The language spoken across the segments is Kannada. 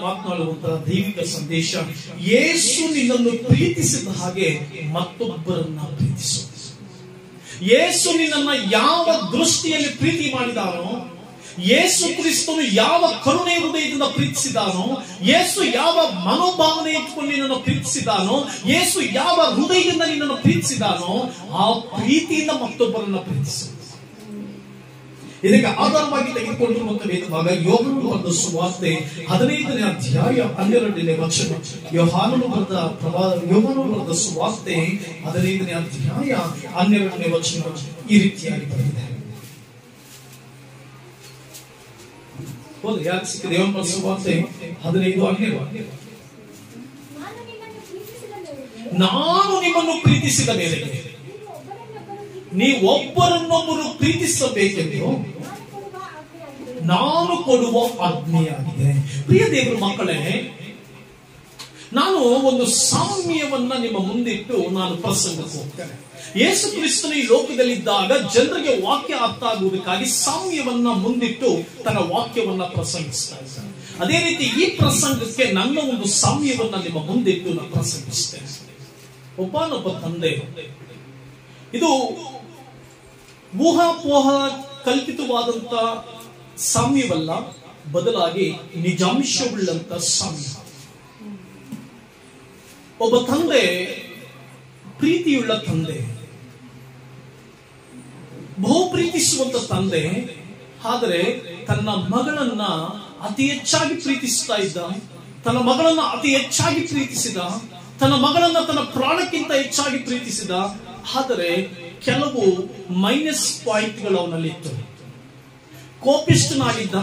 ಮಾತನಾಡುವಂತಹ ದೈವಿಕ ಸಂದೇಶ ಯೇಸು ನಿನ್ನನ್ನು ಪ್ರೀತಿಸಿದ ಹಾಗೆ ಮತ್ತೊಬ್ಬರನ್ನ ಪ್ರೀತಿಸು ಯೇಸು ನಿನ್ನನ್ನ ಯಾವ ದೃಷ್ಟಿಯಲ್ಲಿ ಪ್ರೀತಿ ಮಾಡಿದಾನೋ ಯೇಸು ಕ್ರಿಸ್ತನು ಯಾವ ಕರುಣೆ ಹೃದಯದಿಂದ ಪ್ರೀತಿಸಿದಾನೋ ಯೇಸು ಯಾವ ಮನೋಭಾವನೆ ಇಟ್ಕೊಂಡು ನಿನ್ನನ್ನು ಪ್ರೀತಿಸಿದಾನೋ ಯೇಸು ಯಾವ ಹೃದಯದಿಂದ ನಿನ್ನನ್ನು ಪ್ರೀತಿಸಿದಾನೋ ಆ ಪ್ರೀತಿಯಿಂದ ಮತ್ತೊಬ್ಬರನ್ನ ಪ್ರೀತಿಸು ಇದಕ್ಕೆ ಆಧಾರವಾಗಿ ತೆಗೆದುಕೊಂಡಿರುವಂತಹ ವೇದವಾಗ ಯೋಗನು ಬರೆದ ಸುವಾರ್ತೆ ಹದಿನೈದನೇ ಅಧ್ಯಾಯ ಹನ್ನೆರಡನೇ ವಚನ ಯೋಹಾನನು ಬರೆದ ಪ್ರಭಾ ಯೋಗನು ಬರೆದ ಸುವಾರ್ತೆ ಹದಿನೈದನೇ ಅಧ್ಯಾಯ ಹನ್ನೆರಡನೇ ವಚನ ಈ ರೀತಿಯಾಗಿ ಬರೆದಿದೆ ಹೌದು ಯಾಕೆ ಸಿಕ್ಕಿದೆ ಯೋಗನ ಸುವಾರ್ತೆ ಹದಿನೈದು ಹನ್ನೆರಡು ನಾನು ನಿಮ್ಮನ್ನು ಪ್ರೀತಿಸಿದ ಮೇಲೆ ನಾನು ನಿಮ್ಮನ್ನು ಪ್ರೀತಿಸಿದ ಮೇಲೆ ನೀವು ಒಬ್ಬರನ್ನೊಬ್ಬರು ನೀವು ಒಬ್ಬರನ್ನೊಬ್ಬರು ಪ್ರೀತಿಸಿ ಪ್ರೀತಿಸಬೇಕೆಂದು ನಾನು ಕೊಡುವ ಆಜ್ಞೆಯಾಗಿದೆ. ನಾನು ಕೊಡುವ ಆಜ್ಞೆಯಾಗಿದೆ ಪ್ರಿಯ ದೇವರ ಮಕ್ಕಳೇ ನಾನು ಒಂದು ಸಾಮ್ಯವನ್ನ ನಿಮ್ಮ ಮುಂದಿಟ್ಟು ನಾನು ಪ್ರಸಂಗಕ್ಕೆ ಹೋಗ್ತೇನೆ ಯೇಸು ಕ್ರಿಸ್ತನು ಈ ಲೋಕದಲ್ಲಿದ್ದಾಗ ಜನರಿಗೆ ವಾಕ್ಯ ಅರ್ಥ ಆಗುವುದಕ್ಕಾಗಿ ಸಾಮ್ಯವನ್ನ ಮುಂದಿಟ್ಟು ತನ್ನ ವಾಕ್ಯವನ್ನ ಪ್ರಸಂಗಿಸ್ತಾ ಇದ್ದಾನೆ ಅದೇ ರೀತಿ ಈ ಪ್ರಸಂಗಕ್ಕೆ ನನ್ನ ಒಂದು ಸಾಮ್ಯವನ್ನ ನಿಮ್ಮ ಮುಂದಿಟ್ಟು ನಾನು ಪ್ರಸಂಗಿಸ್ತೇನೆ ಒಬ್ಬನೊಬ್ಬ ತಂದೆ ಇದು ಊಹಾಪೋಹ ಕಲ್ಪಿತವಾದಂತ ಸಾಮ್ಯವಲ್ಲ ಬದಲಾಗಿ ನಿಜಾಂಶವುಳ್ಳಂತ ಸಾಮ್ಯ ಒಬ್ಬ ತಂದೆ ಪ್ರೀತಿಯುಳ್ಳ ತಂದೆ ಬಹು ಪ್ರೀತಿಸುವಂತ ತಂದೆ ಆದರೆ ತನ್ನ ಮಗಳನ್ನ ಅತಿ ಹೆಚ್ಚಾಗಿ ಪ್ರೀತಿಸ್ತಾ ಇದ್ದ ತನ್ನ ಮಗಳನ್ನ ಅತಿ ಹೆಚ್ಚಾಗಿ ಪ್ರೀತಿಸಿದ ತನ್ನ ಮಗಳನ್ನ ತನ್ನ ಪ್ರಾಣಕ್ಕಿಂತ ಹೆಚ್ಚಾಗಿ ಪ್ರೀತಿಸಿದ ಆದರೆ ಕೆಲವು ಮೈನಸ್ ಪಾಯಿಂಟ್ಗಳು ಅವನಲ್ಲಿತ್ತು ಕೋಪಿಷ್ಠನಾಗಿದ್ದ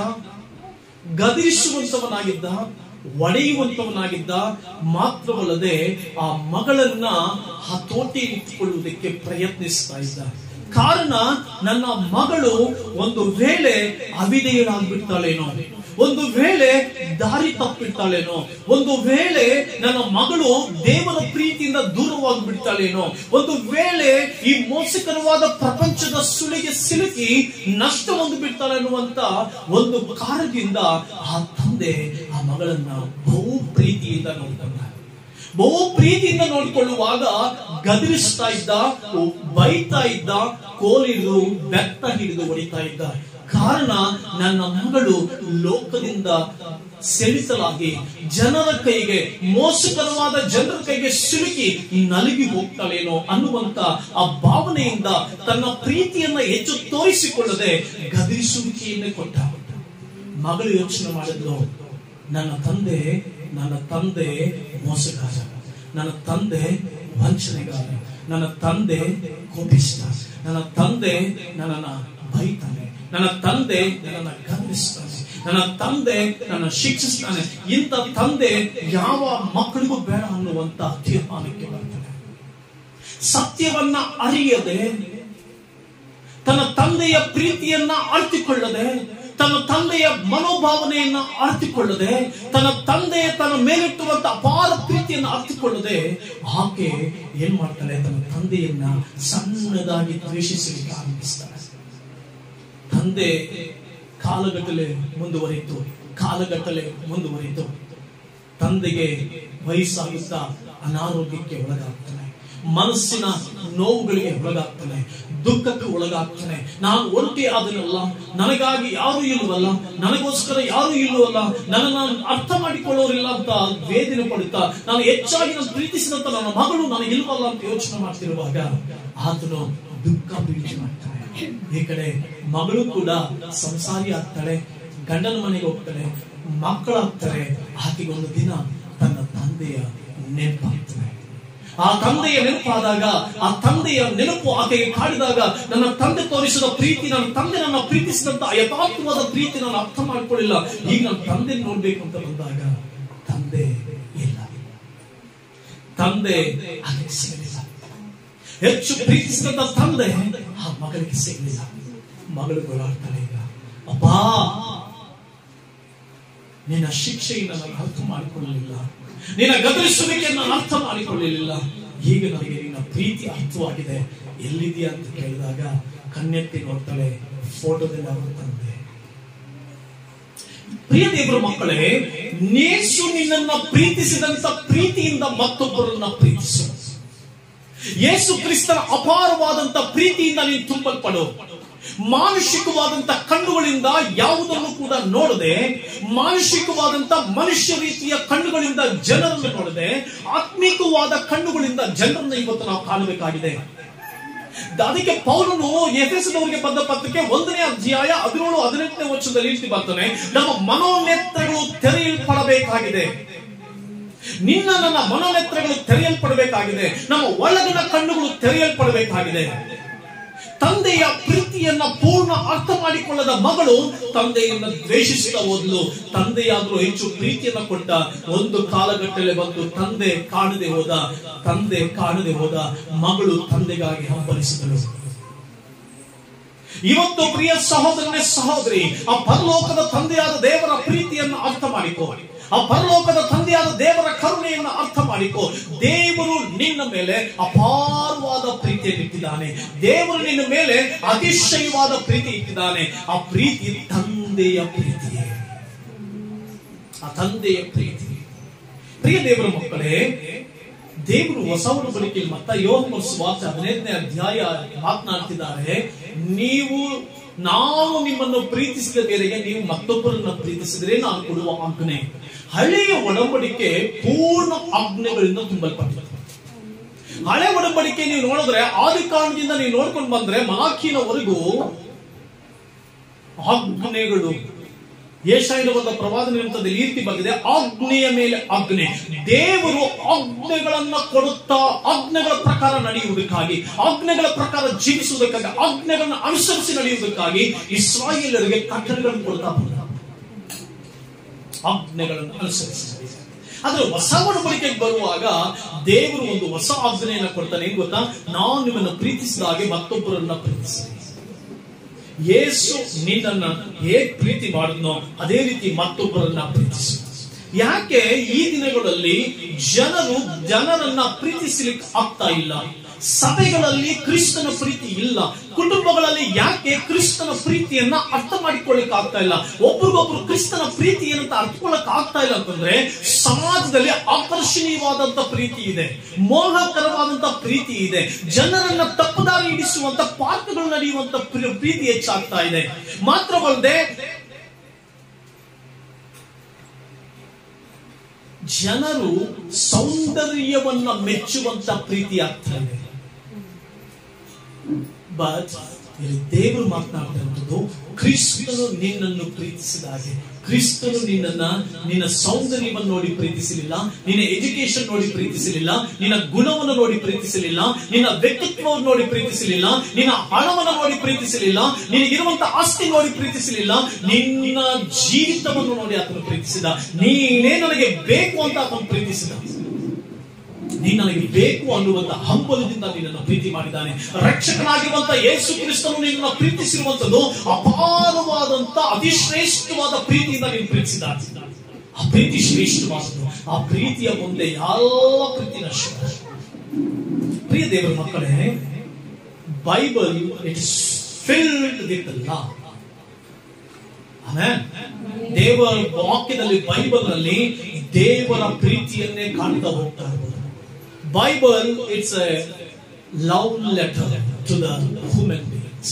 ಗದರಿಸುವಂತವನಾಗಿದ್ದ ಒಡೆಯುವಂತವನಾಗಿದ್ದ ಮಾತ್ರವಲ್ಲದೆ ಆ ಮಗಳನ್ನ ಹತೋಟಿ ಇಟ್ಟುಕೊಳ್ಳುವುದಕ್ಕೆ ಪ್ರಯತ್ನಿಸ್ತಾ ಇದ್ದ ಕಾರಣ ನನ್ನ ಮಗಳು ಒಂದು ವೇಳೆ ಅವಿಧೇಯಳಾಗ್ಬಿಡ್ತಾಳೇನೋ ಒಂದು ವೇಳೆ ದಾರಿ ತಪ್ಪಿಡ್ತಾಳೇನೋ ಒಂದು ವೇಳೆ ನನ್ನ ಮಗಳು ದೇವರ ಪ್ರೀತಿಯಿಂದ ದೂರವಾಗಿ ಬಿಡ್ತಾಳೇನೋ ಒಂದು ವೇಳೆ ಈ ಮೋಸಕರವಾದ ಪ್ರಪಂಚದ ಸುಳಿಗೆ ಸಿಲುಕಿ ನಷ್ಟ ಹೊಂದು ಬಿಡ್ತಾಳೆ ಅನ್ನುವಂತ ಒಂದು ಕಾರಣದಿಂದ ಆ ತಂದೆ ಆ ಮಗಳನ್ನ ಬಹು ಪ್ರೀತಿಯಿಂದ ನೋಡ್ಕೊಂಡ ಬಹು ಪ್ರೀತಿಯಿಂದ ನೋಡಿಕೊಳ್ಳುವಾಗ ಗದರಿಸ್ತಾ ಇದ್ದ ಬೈತಾ ಇದ್ದ ಕೋಲಿಡಿದು ಬೆತ್ತ ಹಿಡಿದು ಹೊಡಿತಾ ಇದ್ದ ಕಾರಣ ನನ್ನ ಮಗಳು ಲೋಕದಿಂದ ಸೆಳೆಸಲಾಗಿ ಜನರ ಕೈಗೆ ಮೋಸಕರವಾದ ಜನರ ಕೈಗೆ ಸಿಲುಕಿ ನಲಗಿ ಹೋಗ್ತಾಳೇನೋ ಅನ್ನುವಂತ ಆ ಭಾವನೆಯಿಂದ ತನ್ನ ಪ್ರೀತಿಯನ್ನ ಹೆಚ್ಚು ತೋರಿಸಿಕೊಳ್ಳದೆ ಗದರಿಸುವಿಕೆಯನ್ನೇ ಕೊಟ್ಟ ಮಗಳು ಯೋಚನೆ ಮಾಡಿದ್ಲು ನನ್ನ ತಂದೆ ನನ್ನ ತಂದೆ ಮೋಸಗಾರ ನನ್ನ ತಂದೆ ವಂಚನೆಗಾರ ನನ್ನ ತಂದೆ ಕೋಪಿಸ್ತ ನನ್ನ ತಂದೆ ನನ್ನನ್ನ ಬೈತಾನೆ ನನ್ನ ತಂದೆ ನನ್ನನ್ನ ಗಮನಿಸ್ತಾನೆ ನನ್ನ ತಂದೆ ನನ್ನ ಶಿಕ್ಷಿಸ್ತಾನೆ ಇಂಥ ತಂದೆ ಯಾವ ಮಕ್ಕಳಿಗೂ ಬೇಡ ಅನ್ನುವಂತ ತೀರ್ಮಾನಕ್ಕೆ ಬರ್ತಾನೆ ಸತ್ಯವನ್ನ ಅರಿಯದೆ ತನ್ನ ತಂದೆಯ ಪ್ರೀತಿಯನ್ನ ಅರ್ಥಿಕೊಳ್ಳದೆ ತನ್ನ ತಂದೆಯ ಮನೋಭಾವನೆಯನ್ನ ಅರ್ಥಿಕೊಳ್ಳದೆ ತನ್ನ ತಂದೆ ತನ್ನ ಮೇಲಿಟ್ಟುವಂತ ಅಪಾರ ಪ್ರೀತಿಯನ್ನು ಅರ್ಥಿಕೊಳ್ಳದೆ ಆಕೆ ಏನ್ ಮಾಡ್ತಾಳೆ ತನ್ನ ತಂದೆಯನ್ನ ಸಣ್ಣದಾಗಿ ದ್ವೇಷಿಸಲಿಕ್ಕೆ ಆರಂಭಿಸ್ತಾಳೆ ತಂದೆ ಕಾಲಗಟ್ಟಲೆ ಮುಂದುವರಿತು ಕಾಲಗಟ್ಟಲೆ ಮುಂದುವರಿತು ತಂದೆಗೆ ವಯಸ್ಸಾಗುತ್ತಾ ಅನಾರೋಗ್ಯಕ್ಕೆ ಒಳಗಾಗ್ತಾನೆ ಮನಸ್ಸಿನ ನೋವುಗಳಿಗೆ ಒಳಗಾಗ್ತಾನೆ ದುಃಖಕ್ಕೆ ಒಳಗಾಗ್ತಾನೆ ನಾನು ಒಂಟಿ ಆದನಲ್ಲ ನನಗಾಗಿ ಯಾರು ಇಲ್ಲವಲ್ಲ ನನಗೋಸ್ಕರ ಯಾರು ಇಲ್ಲವಲ್ಲ ನನ್ನ ನಾನು ಅರ್ಥ ಮಾಡಿಕೊಳ್ಳೋರಿಲ್ಲ ಅಂತ ವೇದನೆ ಪಡುತ್ತಾ ನಾನು ಹೆಚ್ಚಾಗಿ ನಾನು ಪ್ರೀತಿಸಿದಂತ ನನ್ನ ಮಗಳು ನನಗೆ ಇಲ್ವಲ್ಲ ಅಂತ ಯೋಚನೆ ಮಾಡ್ತಿರುವಾಗ ಆತನು ದುಃಖ ಪ್ರೀತಿ ಮಾಡ್ತಾನೆ ಈ ಕಡೆ ಮಗಳು ಕೂಡ ಸಂಸಾರಿ ಆಗ್ತಾಳೆ ಗಂಡನ ಮನೆಗೆ ಹೋಗ್ತಾಳೆ ಮಕ್ಕಳಾಗ್ತಾರೆ ಆಕೆಗೊಂದು ದಿನ ತನ್ನ ತಂದೆಯ ನೆನಪಾಗ್ತಾನೆ ಆ ತಂದೆಯ ನೆನಪಾದಾಗ ಆ ತಂದೆಯ ನೆನಪು ಆಕೆಗೆ ಕಾಡಿದಾಗ ನನ್ನ ತಂದೆ ತೋರಿಸಿದ ಪ್ರೀತಿ ನನ್ನ ತಂದೆ ನನ್ನ ಪ್ರೀತಿಸಿದಂತ ಯಥಾರ್ಥವಾದ ಪ್ರೀತಿ ನಾನು ಅರ್ಥ ಮಾಡ್ಕೊಳ್ಳಿಲ್ಲ ಈಗ ನನ್ನ ತಂದೆ ನೋಡ್ಬೇಕು ಅಂತ ಬಂದಾಗ ತಂದೆ ಇಲ್ಲ ತಂದೆ ಆಕೆಗೆ ಸಿಗಲಿಲ್ಲ ಹೆಚ್ಚು ಪ್ರೀತಿಸಿದಂತ ತಂದೆ ಆ ಮಗಳಿಗೆ ಸಿಗಲಿಲ್ಲ ಮಗಳು ಗೋಳಾಡ್ತಾಳೆ ಈಗ ಅಪ್ಪಾ ನಿನ್ನ ಶಿಕ್ಷೆಯಿಂದ ನಾನು ಅರ್ಥ ಮಾಡಿಕೊಳ್ಳಲಿಲ್ಲ ನಿನ್ನ ಗದರಿಸುವಿಕೆಯನ್ನು ನಾನು ಅರ್ಥ ಮಾಡಿಕೊಳ್ಳಲಿಲ್ಲ ಈಗ ನನಗೆ ನಿನ್ನ ಪ್ರೀತಿ ಅರ್ಥವಾಗಿದೆ ಎಲ್ಲಿದೆಯಾ ಅಂತ ಕೇಳಿದಾಗ ಕಣ್ಣೆತ್ತಿ ನೋಡ್ತಾಳೆ ಫೋಟೋದಲ್ಲಿ ಅವರ ತಂದೆ ಪ್ರಿಯ ದೇವರ ಮಕ್ಕಳೇ ನೇಸು ನಿನ್ನನ್ನ ಪ್ರೀತಿಸಿದಂತ ಪ್ರೀತಿಯಿಂದ ಮತ್ತೊಬ್ಬರನ್ನ ಪ್ರೀತಿಸು ಯೇಸು ಕ್ರಿಸ್ತನ ಅಪಾರವಾದಂತ ಪ್ರೀತಿಯಿಂದ ನೀನು ತುಂಬಲ್ಪಡು ಮಾನುಷಿಕವಾದಂತ ಕಣ್ಣುಗಳಿಂದ ಯಾವುದನ್ನು ಕೂಡ ನೋಡದೆ ಮಾನುಷಿಕವಾದಂತ ಮನುಷ್ಯ ರೀತಿಯ ಕಣ್ಣುಗಳಿಂದ ಜನರನ್ನು ನೋಡದೆ ಆತ್ಮಿಕವಾದ ಕಣ್ಣುಗಳಿಂದ ಜನರನ್ನು ಇವತ್ತು ನಾವು ಕಾಣಬೇಕಾಗಿದೆ ಅದಕ್ಕೆ ಪೌಲನು ಎಫೆಸದವರಿಗೆ ಬಂದ ಪತ್ರಕ್ಕೆ ಒಂದನೇ ಅಧ್ಯಾಯ ಹದಿನೇಳು ಹದಿನೆಂಟನೇ ವರ್ಷದಲ್ಲಿ ರೀತಿ ಬರ್ತಾನೆ ನಮ್ಮ ಮನೋನೇತ್ರಗಳು ತೆರೆಯಲ್ಪಡಬೇಕಾಗಿದೆ ನಿನ್ನ ನನ್ನ ಮನೋನೇತ್ರಗಳು ತೆರೆಯಲ್ಪಡಬೇಕಾಗಿದೆ ನಮ್ಮ ಒಳಗಿನ ಕಣ್ಣುಗಳು ತೆರೆಯಲ್ಪಡಬೇಕಾಗಿದೆ ತಂದೆಯ ಪ್ರೀತಿಯನ್ನ ಪೂರ್ಣ ಅರ್ಥ ಮಾಡಿಕೊಳ್ಳದ ಮಗಳು ತಂದೆಯನ್ನ ದ್ವೇಷಿಸುತ್ತಾ ಹೋದ್ಲು ತಂದೆಯಾದ್ರೂ ಹೆಚ್ಚು ಪ್ರೀತಿಯನ್ನ ಕೊಟ್ಟ ಒಂದು ಕಾಲಘಟ್ಟದಲ್ಲಿ ಬಂದು ತಂದೆ ಕಾಣದೆ ಹೋದ ತಂದೆ ಕಾಣದೆ ಹೋದ ಮಗಳು ತಂದೆಗಾಗಿ ಹಂಬಲಿಸಿದಳು ಇವತ್ತು ಪ್ರಿಯ ಸಹೋದರನೇ ಸಹೋದರಿ ಆ ಪರಲೋಕದ ತಂದೆಯಾದ ದೇವರ ಪ್ರೀತಿಯನ್ನು ಅರ್ಥ ಮಾಡಿಕೋ ಆ ಪರಲೋಕದ ತಂದೆಯಾದ ದೇವರ ಕರುಣೆಯನ್ನು ಅರ್ಥ ಮಾಡಿಕೋ ದೇವರು ನಿನ್ನ ಮೇಲೆ ಅಪಾರವಾದ ಪ್ರೀತಿಯನ್ನು ಇಟ್ಟಿದ್ದಾನೆ ದೇವರು ನಿನ್ನ ಮೇಲೆ ಅತಿಶಯವಾದ ಪ್ರೀತಿ ಇಟ್ಟಿದ್ದಾನೆ ಆ ಪ್ರೀತಿ ತಂದೆಯ ಪ್ರೀತಿಯೇ ಆ ತಂದೆಯ ಪ್ರೀತಿ ಪ್ರಿಯ ದೇವರ ಮಕ್ಕಳೇ ದೇವರು ಹೊಸ ಒಡಂಬಡಿಕೆಯಲ್ಲಿ ಮತ್ತ ಯೋಹ ಸುವಾರ್ಥ ಹದಿನೈದನೇ ಅಧ್ಯಾಯ ಮಾತನಾಡ್ತಿದ್ದಾರೆ ನೀವು ನಾನು ನಿಮ್ಮನ್ನು ಪ್ರೀತಿಸಿದ ಮೇರೆಗೆ ನೀವು ಮತ್ತೊಬ್ಬರನ್ನ ಪ್ರೀತಿಸಿದರೆ ನಾನು ಕೊಡುವ ಆಜ್ಞೆ ಹಳೆಯ ಒಡಂಬಡಿಕೆ ಪೂರ್ಣ ಆಜ್ಞೆಗಳಿಂದ ತುಂಬಲ್ಪಟ್ಟಿದೆ ಹಳೆ ಒಡಂಬಡಿಕೆ ನೀವು ನೋಡಿದ್ರೆ ಆದಿ ಕಾರಣದಿಂದ ನೀವು ನೋಡ್ಕೊಂಡು ಬಂದ್ರೆ ಮಲಾಖಿನವರೆಗೂ ಆಜ್ಞೆಗಳು ಏಷಾಯಿರವಾದ ಪ್ರವಾದನೆ ಅಂತದ್ದು ಈ ರೀತಿ ಬಂದಿದೆ ಆಜ್ಞೆಯ ಮೇಲೆ ಆಜ್ಞೆ ದೇವರು ಆಜ್ಞೆಗಳನ್ನ ಕೊಡುತ್ತಾ ಆಜ್ಞೆಗಳ ಪ್ರಕಾರ ನಡೆಯುವುದಕ್ಕಾಗಿ ಆಜ್ಞೆಗಳ ಪ್ರಕಾರ ಜೀವಿಸುವುದಕ್ಕಾಗಿ ಆಜ್ಞೆಗಳನ್ನ ಅನುಸರಿಸಿ ನಡೆಯುವುದಕ್ಕಾಗಿ ಇಸ್ರಾಯೇಲರಿಗೆ ಕಟ್ಟಳೆಗಳನ್ನು ಕೊಡ್ತಾ ಬಂದ ಆಜ್ಞೆಗಳನ್ನು ಅನುಸರಿಸಿ ಆದ್ರೆ ಹೊಸ ಒಡಂಬಡಿಕೆಗೆ ಬರುವಾಗ ದೇವರು ಒಂದು ಹೊಸ ಆಜ್ಞೆಯನ್ನ ಕೊಡ್ತಾನೆ ಏನ್ ಗೊತ್ತಾ ನಾನು ನಿಮ್ಮನ್ನು ಪ್ರೀತಿಸಿದ ಹಾಗೆ ಮತ್ತೊಬ್ಬರನ್ನ ಪ್ರೀತಿಸಿ ಯೇಸು ನಿನ್ನನ್ನ ಹೇಗ್ ಪ್ರೀತಿ ಮಾಡಿದ್ನೋ ಅದೇ ರೀತಿ ಮತ್ತೊಬ್ಬರನ್ನ ಪ್ರೀತಿಸು ಯಾಕೆ ಈ ದಿನಗಳಲ್ಲಿ ಜನರು ಜನರನ್ನ ಪ್ರೀತಿಸಲಿಕ್ಕೆ ಆಗ್ತಾ ಇಲ್ಲ ಸಭೆಗಳಲ್ಲಿ ಕ್ರಿಸ್ತನ ಪ್ರೀತಿ ಇಲ್ಲ ಕುಟುಂಬಗಳಲ್ಲಿ ಯಾಕೆ ಕ್ರಿಸ್ತನ ಪ್ರೀತಿಯನ್ನ ಅರ್ಥ ಮಾಡಿಕೊಳ್ಳಿಕ್ ಆಗ್ತಾ ಇಲ್ಲ ಒಬ್ರಿಗೊಬ್ರು ಕ್ರಿಸ್ತನ ಪ್ರೀತಿ ಏನಂತ ಅರ್ಥಕೊಳ್ಳಕ್ ಆಗ್ತಾ ಇಲ್ಲ ಅಂತಂದ್ರೆ ಸಮಾಜದಲ್ಲಿ ಆಕರ್ಷಣೀಯವಾದಂತ ಪ್ರೀತಿ ಇದೆ ಮೋಹಕರವಾದಂತ ಪ್ರೀತಿ ಇದೆ ಜನರನ್ನ ತಪ್ಪದಾರಿ ಹಿಡಿಸುವಂತ ಪಾತ್ರಗಳು ನಡೆಯುವಂತ ಪ್ರಿ- ಪ್ರೀತಿ ಹೆಚ್ಚಾಗ್ತಾ ಇದೆ ಮಾತ್ರವಲ್ಲದೆ ಜನರು ಸೌಂದರ್ಯವನ್ನ ಮೆಚ್ಚುವಂತ ಪ್ರೀತಿ ಆಗ್ತಾ ಇದೆ ಬಟ್ ಇಲ್ಲಿ ದೇವರು ಮಾತನಾಡ್ತಿರುವುದು ಕ್ರಿಸ್ತನು ನಿನ್ನನ್ನು ಪ್ರೀತಿಸಿದ ಹಾಗೆ ಕ್ರಿಸ್ತನು ನಿನ್ನನ್ನ ನಿನ್ನ ಸೌಂದರ್ಯವನ್ನು ನೋಡಿ ಪ್ರೀತಿಸಲಿಲ್ಲ ನಿನ್ನ ಎಜುಕೇಶನ್ ನೋಡಿ ಪ್ರೀತಿಸಲಿಲ್ಲ ನಿನ್ನ ಗುಣವನ್ನು ನೋಡಿ ಪ್ರೀತಿಸಲಿಲ್ಲ ನಿನ್ನ ವ್ಯಕ್ತಿತ್ವವನ್ನು ನೋಡಿ ಪ್ರೀತಿಸಲಿಲ್ಲ ನಿನ್ನ ಹಣವನ್ನು ನೋಡಿ ಪ್ರೀತಿಸಲಿಲ್ಲ ನಿನಗಿರುವಂತ ಆಸ್ತಿ ನೋಡಿ ಪ್ರೀತಿಸಲಿಲ್ಲ ನಿನ್ನ ಜೀವಿತವನ್ನು ನೋಡಿ ಆತನು ಪ್ರೀತಿಸಿದ ನೀನೇ ನನಗೆ ಬೇಕು ಅಂತ ಆತನು ಪ್ರೀತಿಸಿದ ನೀನು ನನಗೆ ಬೇಕು ಅನ್ನುವಂತ ಹಂಬಲದಿಂದ ನಿನ್ನನ್ನು ಪ್ರೀತಿ ಮಾಡಿದ್ದಾನೆ ರಕ್ಷಕನಾಗಿರುವಂತ ಯೇಸು ಕ್ರಿಸ್ತನು ನಿನ್ನನ್ನು ಪ್ರೀತಿಸಿರುವಂತದ್ದು ಅಪಾರವಾದಂತ ಅತಿಶ್ರೇಷ್ಠವಾದ ಪ್ರೀತಿಯಿಂದ ನೀನು ಪ್ರೀತಿಸಿದ್ದಾನೆ ಆ ಪ್ರೀತಿ ಶ್ರೇಷ್ಠವಾದದ್ದು ಆ ಪ್ರೀತಿಯ ಮುಂದೆ ಎಲ್ಲ ಪ್ರೀತಿ ನಷ್ಟ ಪ್ರಿಯ ದೇವರ ಮಕ್ಕಳೇ Bible it's filled with love amen. ದೇವರ ವಾಕ್ಯದಲ್ಲಿ ಬೈಬಲ್ ನಲ್ಲಿ ದೇವರ ಪ್ರೀತಿಯನ್ನೇ ಕಾಣ್ತಾ ಹೋಗ್ತಾ ಇರ್ಬೋದು Bible it's a love letter to the human beings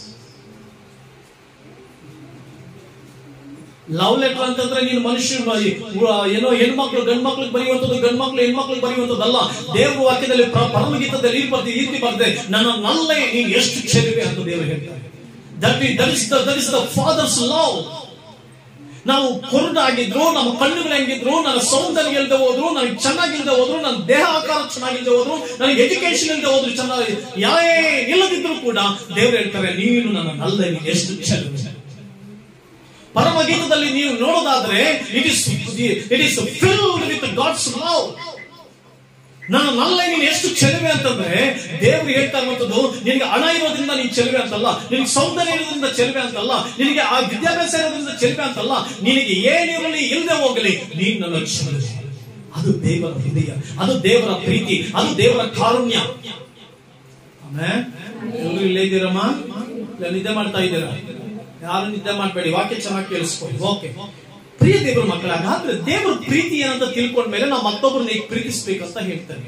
love letter ಅಂತಂದ್ರೆ ನೀನು ಮನುಷ್ಯ ಏನೋ ಹೆಣ್ಮಕ್ಳು ಗಂಡ್ ಮಕ್ಳಿಗೆ ಬರೆಯುವಂಥದ್ದು ಗಂಡ್ ಮಕ್ಳು ಹೆಣ್ಮಕ್ಳಿಗೆ ಬರೆಯುವಂಥದ್ದಲ್ಲ ದೇವರ ವಾಕ್ಯದಲ್ಲಿ ಪ್ರ- ಪರಮಗೀತದಲ್ಲಿ ಈ ಬರ್ತಿ ಈ ರೀತಿ ಬರ್ದೆ ನನ್ನ ನಲ್ಲೆ ನೀನು ಎಷ್ಟು ಚೆಲುವೆ ಅಂತ ದೇವರು ಹೇಳ್ತಾರೆ that that is the that is the father's love ನಾವು ಕುರುಡಾಗಿದ್ರು ನಮ್ಮ ಕಣ್ಣುಗಳು ಹೆಂಗಿದ್ರು ನನ್ನ ಸೌಂದರ್ಯ ಇಲ್ಲದೆ ಹೋದ್ರು ನನಗೆ ಚೆನ್ನಾಗಿಲ್ಲದೆ ಹೋದ್ರು ನನ್ನ ದೇಹ ಆಕಾರ ಚೆನ್ನಾಗಿಲ್ಲದೆ ಹೋದ್ರು ನನಗೆ ಎಜುಕೇಶನ್ ಇಲ್ಲದೆ ಹೋದ್ರು ಚೆನ್ನಾಗಿ ಯಾವೇ ಇಲ್ಲದಿದ್ರು ಕೂಡ ದೇವರು ಹೇಳ್ತಾರೆ ನೀನು ನನ್ನ ನಲ್ಲ ನೀನು ಎಷ್ಟು ಚೆಲುವೆ ಪರಮಗೀತದಲ್ಲಿ ನೀವು ನೋಡೋದಾದ್ರೆ it is it is filled with God's love ನನ್ನ ನಲ್ಲ ನೀನು ಎಷ್ಟು ಚೆಲುವೆ ಅಂತಂದ್ರೆ ದೇವರು ಹೇಳ್ತಾ ಇರುವಂತದ್ದು ನಿನಗೆ ಹಣ ಇರೋದ್ರಿಂದ ನೀನು ಚೆಲುವೆ ಅಂತಲ್ಲ ನಿನಗೆ ಸೌಂದರ್ಯ ಇರೋದ್ರಿಂದ ಚೆಲುವೆ ಅಂತಲ್ಲ ನಿನಗೆ ಆ ವಿದ್ಯಾಭ್ಯಾಸ ಇರೋದ್ರಿಂದ ಚೆಲುವೆ ಅಂತಲ್ಲ ನಿನಗೆ ಏನಿರಲಿ ಇಲ್ಲದೆ ಹೋಗಲಿ ನೀನು ನನ್ನ ಚೆಲುವೆ ಅದು ದೇವರ ಹೃದಯ ಅದು ದೇವರ ಪ್ರೀತಿ ಅದು ದೇವರ ಕಾರುಣ್ಯ ಆಮೇಲೆ ಎಲ್ಲರೂ ಇಲ್ಲೇ ಇದ್ದೀರಮ್ಮ ಇಲ್ಲ ನಿದ್ದೆ ಮಾಡ್ತಾ ಇದ್ದೀರಾ ಯಾರು ನಿದ್ದೆ ಮಾಡಬೇಡಿ ವಾಕ್ಯ ಚೆನ್ನಾಗಿ ಕೇಳಿಸ್ಕೊಳ್ಳಿ ಓಕೆ ಪ್ರಿಯ ದೇವರ ಮಕ್ಕಳ ಹಾಗಾದ್ರೆ ದೇವರ ಪ್ರೀತಿ ಏನಂತ ತಿಳ್ಕೊಂಡ್ಮೇಲೆ ನಾವು ಮತ್ತೊಬ್ಬರನ್ನ ಹೇಗೆ ಪ್ರೀತಿಸ್ಬೇಕಂತ ಹೇಳ್ತಾರೆ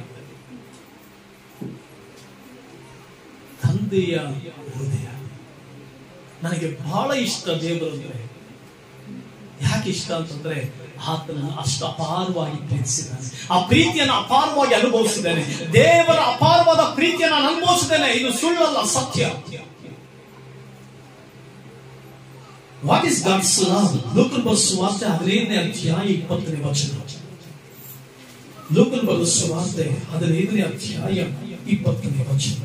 ತಂದೆಯ ಹೃದಯ ನನಗೆ ಬಹಳ ಇಷ್ಟ ದೇವರು ಅಂದ್ರೆ ಯಾಕೆ ಇಷ್ಟ ಅಂತಂದ್ರೆ ಆತನನ್ನು ಅಷ್ಟು ಅಪಾರವಾಗಿ ಪ್ರೀತಿಸಿದ್ದಾನೆ ಆ ಪ್ರೀತಿಯನ್ನು ಅಪಾರವಾಗಿ ಅನುಭವಿಸಿದ್ದೇನೆ ದೇವರ ಅಪಾರವಾದ ಪ್ರೀತಿಯನ್ನು ನಾನು ಅನುಭವಿಸಿದ್ದೇನೆ ಇದು ಸುಳ್ಳಲ್ಲ ಸತ್ಯ ವಾಟ್ ಇಸ್ ಗಾಡ್ಸ್ ಲವ್ ಲೋಕಲ್ ಬಸ್ ಸುವಾರ್ತೆ ಹದಿನೈದನೇ ಅಧ್ಯಾಯ ಇಪ್ಪತ್ತನೇ ವಚನ ಲೋಕಲ್ ಬಸ್ ಸುವಾರ್ತೆ ಹದಿನೈದನೇ ಅಧ್ಯಾಯ ಇಪ್ಪತ್ತನೇ ವಚನ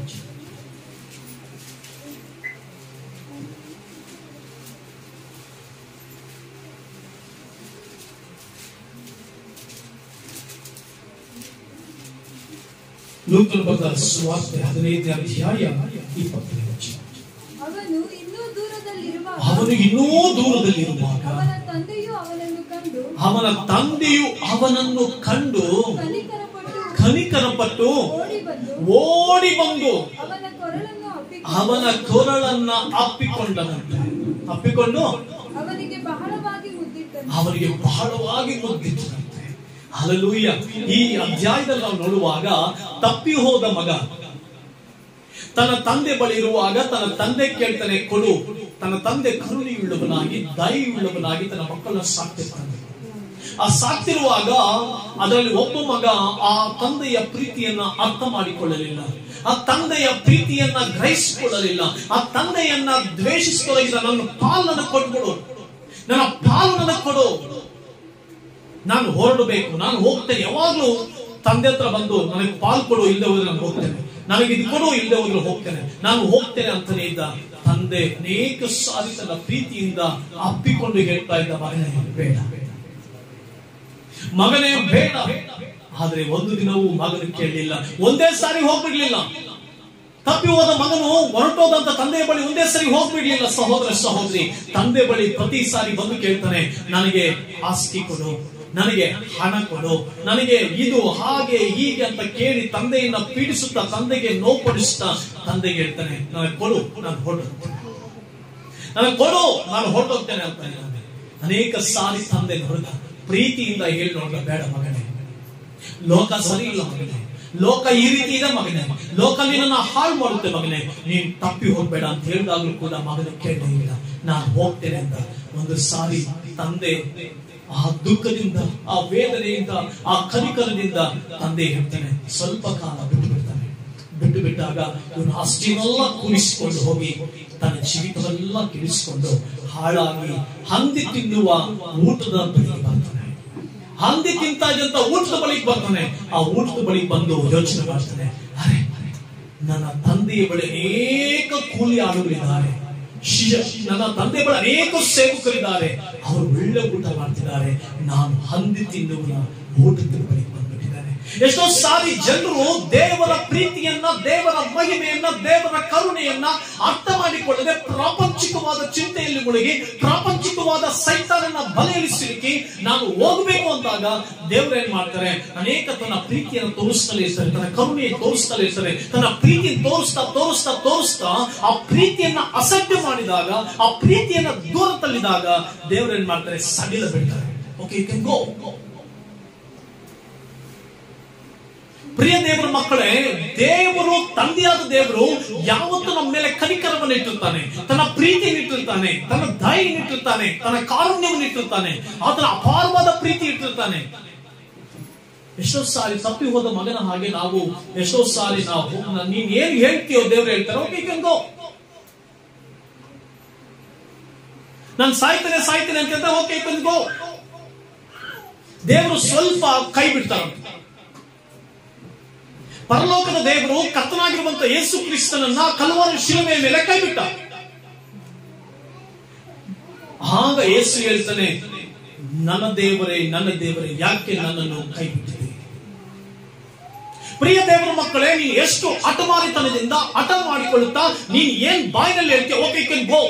ಲೋಕಲ್ ಬದ ಸುವಾರ್ತೆ ಹದಿನೈದನೇ ಅಧ್ಯಾಯ ಇಪ್ಪತ್ತನೇ ವಚನ ಅವನು ಇನ್ನೂ ದೂರದಲ್ಲಿರುವಾಗ ಅವನು ಇನ್ನೂ ದೂರದಲ್ಲಿರುವಾಗ ಅವನ ತಂದೆಯು ಅವನನ್ನು ಕಂಡು ಅವನ ತಂದೆಯು ಅವನನ್ನು ಕಂಡು ಕನಿಕರಪಟ್ಟು ಕನಿಕರಪಟ್ಟು ಓಡಿ ಬಂದು ಓಡಿ ಬಂದು ಅವನ ಕೊರಳನ್ನು ಅಪ್ಪಿಕೊಂಡು ಅವನ ಕೊರಳನ್ನ ಅಪ್ಪಿಕೊಂಡನಂತೆ ಅಪ್ಪಿಕೊಂಡು ಅವನಿಗೆ ಬಹಳವಾಗಿ ಮುದ್ದಿಟ್ಟನು ಅವನಿಗೆ ಬಹಳವಾಗಿ ಮುದ್ದಿಟ್ಟನಂತೆ ಹಲಲೂಯ ಈ ಅಧ್ಯಾಯದಲ್ಲಿ ನಾವು ನೋಡುವಾಗ ತಪ್ಪಿ ಹೋದ ಮಗ ತನ್ನ ತಂದೆ ಬಳಿ ಇರುವಾಗ ತನ್ನ ತಂದೆ ಕೇಳ್ತಾನೆ ಕೊಡು ತನ್ನ ತಂದೆ ಕರುಣೆಯುಳ್ಳವನಾಗಿ ದಯೆಯುಳ್ಳವನಾಗಿ ತನ್ನ ಮಕ್ಕಳನ್ನ ಸಾಕ್ತಿರ್ತಾನೆ ಆ ಸಾಕ್ತಿರುವಾಗ ಅದರಲ್ಲಿ ಒಬ್ಬ ಮಗ ಆ ತಂದೆಯ ಪ್ರೀತಿಯನ್ನ ಅರ್ಥ ಮಾಡಿಕೊಳ್ಳಲಿಲ್ಲ ಆ ತಂದೆಯ ಪ್ರೀತಿಯನ್ನ ಗ್ರಹಿಸಿಕೊಳ್ಳಲಿಲ್ಲ ಆ ತಂದೆಯನ್ನ ದ್ವೇಷಿಸಿಕೊಳ್ಳಲಿಲ್ಲ ನನ್ನ ಪಾಲನ್ನು ಕೊಟ್ಬಿಡು ನನ್ನ ಪಾಲು ನನಗೆ ಕೊಡು ನಾನು ಹೊರಡಬೇಕು ನಾನು ಹೋಗ್ತೇನೆ ಯಾವಾಗ್ಲೂ ತಂದೆ ಹತ್ರ ಬಂದು ನನಗೆ ಪಾಲ್ ಕೊಡು ಇಲ್ಲದೆ ಹೋದ್ರೆ ನಾನು ಹೋಗ್ತೇನೆ ನನಗೆ ಇದು ಕೊಡು ಇಲ್ಲದೆ ಹೋದ್ರೆ ಹೋಗ್ತೇನೆ ನಾನು ಹೋಗ್ತೇನೆ ಅಂತಾನೆ ಇದ್ದ ತಂದೆ ಅನೇಕ ಸಾರಿ ತನ್ನ ಪ್ರೀತಿಯಿಂದ ಅಪ್ಪಿಕೊಂಡು ಹೇಳ್ತಾ ಇದ್ದ ಮಗನೇ ಬೇಡ ಮಗನೇ ಬೇಡ ಆದ್ರೆ ಒಂದು ದಿನವೂ ಮಗನ ಕೇಳಲಿಲ್ಲ ಒಂದೇ ಸಾರಿ ಹೋಗ್ಬಿಡ್ಲಿಲ್ಲ ತಪ್ಪಿ ಹೋದ ಮಗನು ಹೊರಟೋದಂತ ತಂದೆಯ ಬಳಿ ಒಂದೇ ಸರಿ ಹೋಗ್ಬಿಡ್ಲಿಲ್ಲ ಸಹೋದರ ಸಹೋದರಿ ತಂದೆ ಬಳಿ ಪ್ರತಿ ಸಾರಿ ಬಂದು ಕೇಳ್ತಾನೆ ನನಗೆ ಆಸ್ತಿ ಕೊಡು ನನಗೆ ಹಣ ಕೊಡು ನನಗೆ ಇದು ಹಾಗೆ ಹೀಗೆ ಅಂತ ಕೇಳಿ ತಂದೆಯನ್ನ ಪೀಡಿಸುತ್ತಾ ತಂದೆಗೆ ನೋವುಪಡಿಸುತ್ತಾ ತಂದೆಗೆ ಹೇಳ್ತಾನೆ ನನಗೆ ಕೊಡು ನಾನು ಹೊರಟೋಗ್ತೇನೆ ನನಗೆ ಕೊಡು ನಾನು ಹೊರಟೋಗ್ತೇನೆ ಅಂತ ಹೇಳ್ತಾನೆ. ಅನೇಕ ಸಾರಿ ತಂದೆ ನೋಡಿದ ಪ್ರೀತಿಯಿಂದ ಹೇಳಿ ನೋಡಿದ ಬೇಡ ಮಗನೇ ಲೋಕ ಸರಿ ಇಲ್ಲ ಮಗನೇ ಲೋಕ ಈ ರೀತಿ ಇದೆ ಮಗನೇ ಲೋಕ ನಿನ್ನ ಹಾಳು ಮಾಡುತ್ತೆ ಮಗನೇ ನೀನ್ ತಪ್ಪಿ ಹೋಗ್ಬೇಡ ಅಂತ ಹೇಳಿದಾಗ್ಲೂ ಕೂಡ ಮಗನ ಕೇಳಲೇ ಇಲ್ಲ ನಾನು ಹೋಗ್ತೇನೆ ಅಂತ ಒಂದು ಸಾರಿ ತಂದೆ ಆ ದುಃಖದಿಂದ ಆ ವೇದನೆಯಿಂದ ಆ ಕನಿಕರದಿಂದ ತಂದೆ ಹೇಳ್ತಾನೆ ಸ್ವಲ್ಪ ಕಾಲ ಬಿಟ್ಟು ಬಿಡ್ತಾನೆ ಬಿಟ್ಟು ಬಿಟ್ಟಾಗ ಇವನು ಅಷ್ಟಿನೆಲ್ಲ ಕೂರಿಸಿಕೊಂಡು ಹೋಗಿ ತನ್ನ ಜೀವಿತವೆಲ್ಲ ಕೆಡಿಸಿಕೊಂಡು ಹಾಳಾಗಿ ಹಂದಿ ತಿನ್ನುವ ಊಟದ ಬಳಿಗೆ ಬರ್ತಾನೆ ಹಂದಿ ತಿಂತ ಇದ್ದಂತ ಊಟದ ಬಳಿಗೆ ಬರ್ತಾನೆ ಆ ಊಟದ ಬಳಿಗೆ ಬಂದು ಯೋಚನೆ ಮಾಡ್ತಾನೆ ಅರೆ ನನ್ನ ತಂದೆಯ ಬಳಿ ಅನೇಕ ಕೂಲಿ ಆಳುಗಳಿದ್ದಾರೆ ಶಿಷ್ಯ ನನ್ನ ತಂದೆ ಬಳಿ ಅನೇಕ ಸೇವಕರಿದ್ದಾರೆ ಅವರು ಒಳ್ಳೆ ಊಟ ಮಾಡ್ತಿದ್ದಾರೆ ನಾನು ಹಂದಿ ತಿನ್ನುವ ಊಟದ ಬಳಿಗೆ ಬಂದ್ಬಿಟ್ಟಿದ್ದಾರೆ ಎಷ್ಟೋ ಸಾರಿ ಜನರು ದೇವರ ಪ್ರೀತಿಯನ್ನ ದೇವರ ಮಹಿಮೆಯನ್ನ ದೇವರ ಕರುಣೆಯನ್ನ ಅರ್ಥ ಮಾಡಿಕೊಳ್ಳದೆ ಪ್ರಾಪಂಚಿಕವಾದ ಚಿಂತೆಯಲ್ಲಿ ಮುಳುಗಿ ಪ್ರಾಪಂಚಿಕವಾದ ಸೈತಾನನ್ನ ಬಲೆಯಲ್ಲಿ ಸಿಲುಕಿ ನಾನು ಹೋಗ್ಬೇಕು ಅಂದಾಗ ದೇವರು ಏನ್ ಮಾಡ್ತಾರೆ ಅನೇಕ ತನ್ನ ಪ್ರೀತಿಯನ್ನು ತೋರಿಸ್ತಲೇ ಇರ್ತಾರೆ ತನ್ನ ಕರುಣೆಯನ್ನು ತೋರಿಸ್ತಲೇ ಇರ್ತಾರೆ ತನ್ನ ಪ್ರೀತಿಯನ್ನು ತೋರಿಸ್ತಾ ತೋರಿಸ್ತಾ ತೋರಿಸ್ತಾ ಆ ಪ್ರೀತಿಯನ್ನ ಅಸಡ್ಡೆ ಮಾಡಿದಾಗ ಆ ಪ್ರೀತಿಯನ್ನ ದೂರ ತಳ್ಳಿದಾಗ ದೇವರು ಏನ್ ಮಾಡ್ತಾರೆ ಸಡಿಲ ಬಿಡ್ತಾರೆ ಓಕೆ ಯು ಕ್ಯಾನ್ ಗೋ ಪ್ರಿಯ ದೇವರ ಮಕ್ಕಳೇ ದೇವರು ತಂದೆಯಾದ ದೇವರು ಯಾವತ್ತು ನಮ್ಮ ಮೇಲೆ ಕನಿಕರವನ್ನು ಇಟ್ಟಿರ್ತಾನೆ ತನ್ನ ಪ್ರೀತಿಯನ್ನು ಇಟ್ಟಿರ್ತಾನೆ ತನ್ನ ದಯೆಯನ್ನು ಇಟ್ಟಿರ್ತಾನೆ ತನ್ನ ಕಾರುಣ್ಯವನ್ನು ಇಟ್ಟಿರ್ತಾನೆ ಆತನ ಅಪಾರವಾದ ಪ್ರೀತಿ ಇಟ್ಟಿರ್ತಾನೆ ಎಷ್ಟೋ ಸಾರಿ ತಪ್ಪಿ ಹೋದ ಮಗನ ಹಾಗೆ ನಾವು ಎಷ್ಟೋ ಸಾರಿ ನಾವು ನ- ನೀನ್ ಏನ್ ಹೇಳ್ತೀಯೋ ದೇವ್ರು ಹೇಳ್ತಾರೆ ಓಕೆ ಗೋ ನಾನು ಸಾಯ್ತೇನೆ ಸಾಯ್ತೇನೆ ಅಂತ ಹೇಳ್ತಾರೆ ಓಕೆ ಗೋ ದೇವರು ಸ್ವಲ್ಪ ಕೈ ಬಿಡ್ತಾರಂತೆ ಪರಲೋಕದ ದೇವರು ಕರ್ತನಾಗಿರುವಂತ ಯೇಸು ಕ್ರಿಸ್ತನನ್ನ ಕಲ್ವಾರಿ ಶಿಲುಮೆಯ ಮೇಲೆ ಕೈ ಬಿಟ್ಟ ಆಗ ಯೇಸು ಹೇಳ್ತಾನೆ ನನ್ನ ದೇವರೇ ನನ್ನ ದೇವರೇ ಯಾಕೆ ನನ್ನನ್ನು ಕೈ ಬಿಟ್ಟಿದೆ ಪ್ರಿಯ ದೇವರ ಮಕ್ಕಳೇ ನೀನು ಎಷ್ಟು ಹಠಮಾರಿತನದಿಂದ ಹಠ ಮಾಡಿಕೊಳ್ಳುತ್ತಾ ನೀನ್ ಏನ್ ಬಾಯಿನಲ್ಲಿ ಹೇಳ್ತೀಯ ಓಕೆ ಕೆನ್ ಗೋ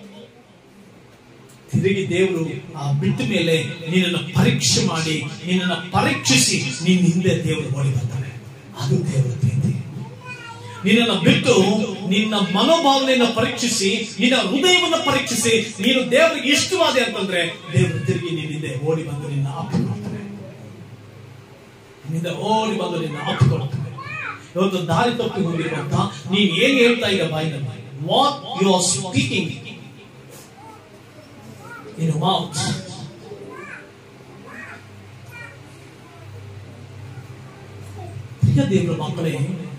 ತಿರುಗಿ ದೇವರು ಆ ಬಿಟ್ಟ ಮೇಲೆ ನಿನ್ನನ್ನು ಪರೀಕ್ಷೆ ಮಾಡಿ ನಿನ್ನನ್ನು ಪರೀಕ್ಷಿಸಿ ನಿನ್ನ ಹಿಂದೆ ದೇವರು ಓಡಿ ಬರ್ತಾನೆ ಅದು ದೇವರ ಪ್ರೀತಿ ನಿನ್ನನ್ನು ಬಿಟ್ಟು ನಿನ್ನ ಮನೋಭಾವನೆಯನ್ನು ಪರೀಕ್ಷಿಸಿ ನಿನ್ನ ಹೃದಯವನ್ನು ಪರೀಕ್ಷಿಸಿ ನೀನು ದೇವರಿಗೆ ಇಷ್ಟವಾದೆ ಅಂತಂದ್ರೆ ದೇವರು ತಿರುಗಿ ನಿನ್ನಿಂದ ಓಡಿ ಬಂದು ನಿನ್ನ ಅಪ್ಪಿಕೊಳ್ತಾನೆ ನಿನ್ನಿಂದ ಓಡಿ ಬಂದು ನಿನ್ನ ಅಪ್ಪಿಕೊಳ್ತಾನೆ ಇವತ್ತು ದಾರಿ ತಪ್ಪಿ ಹೋಗಿರುವಂತ ನೀನ್ ಏನ್ ಹೇಳ್ತಾ ಈಗ ಬಾಯಿನಲ್ಲಿ what you are speaking in mouth ಪ್ರಿಯ ದೇವರ ಮಕ್ಕಳೇ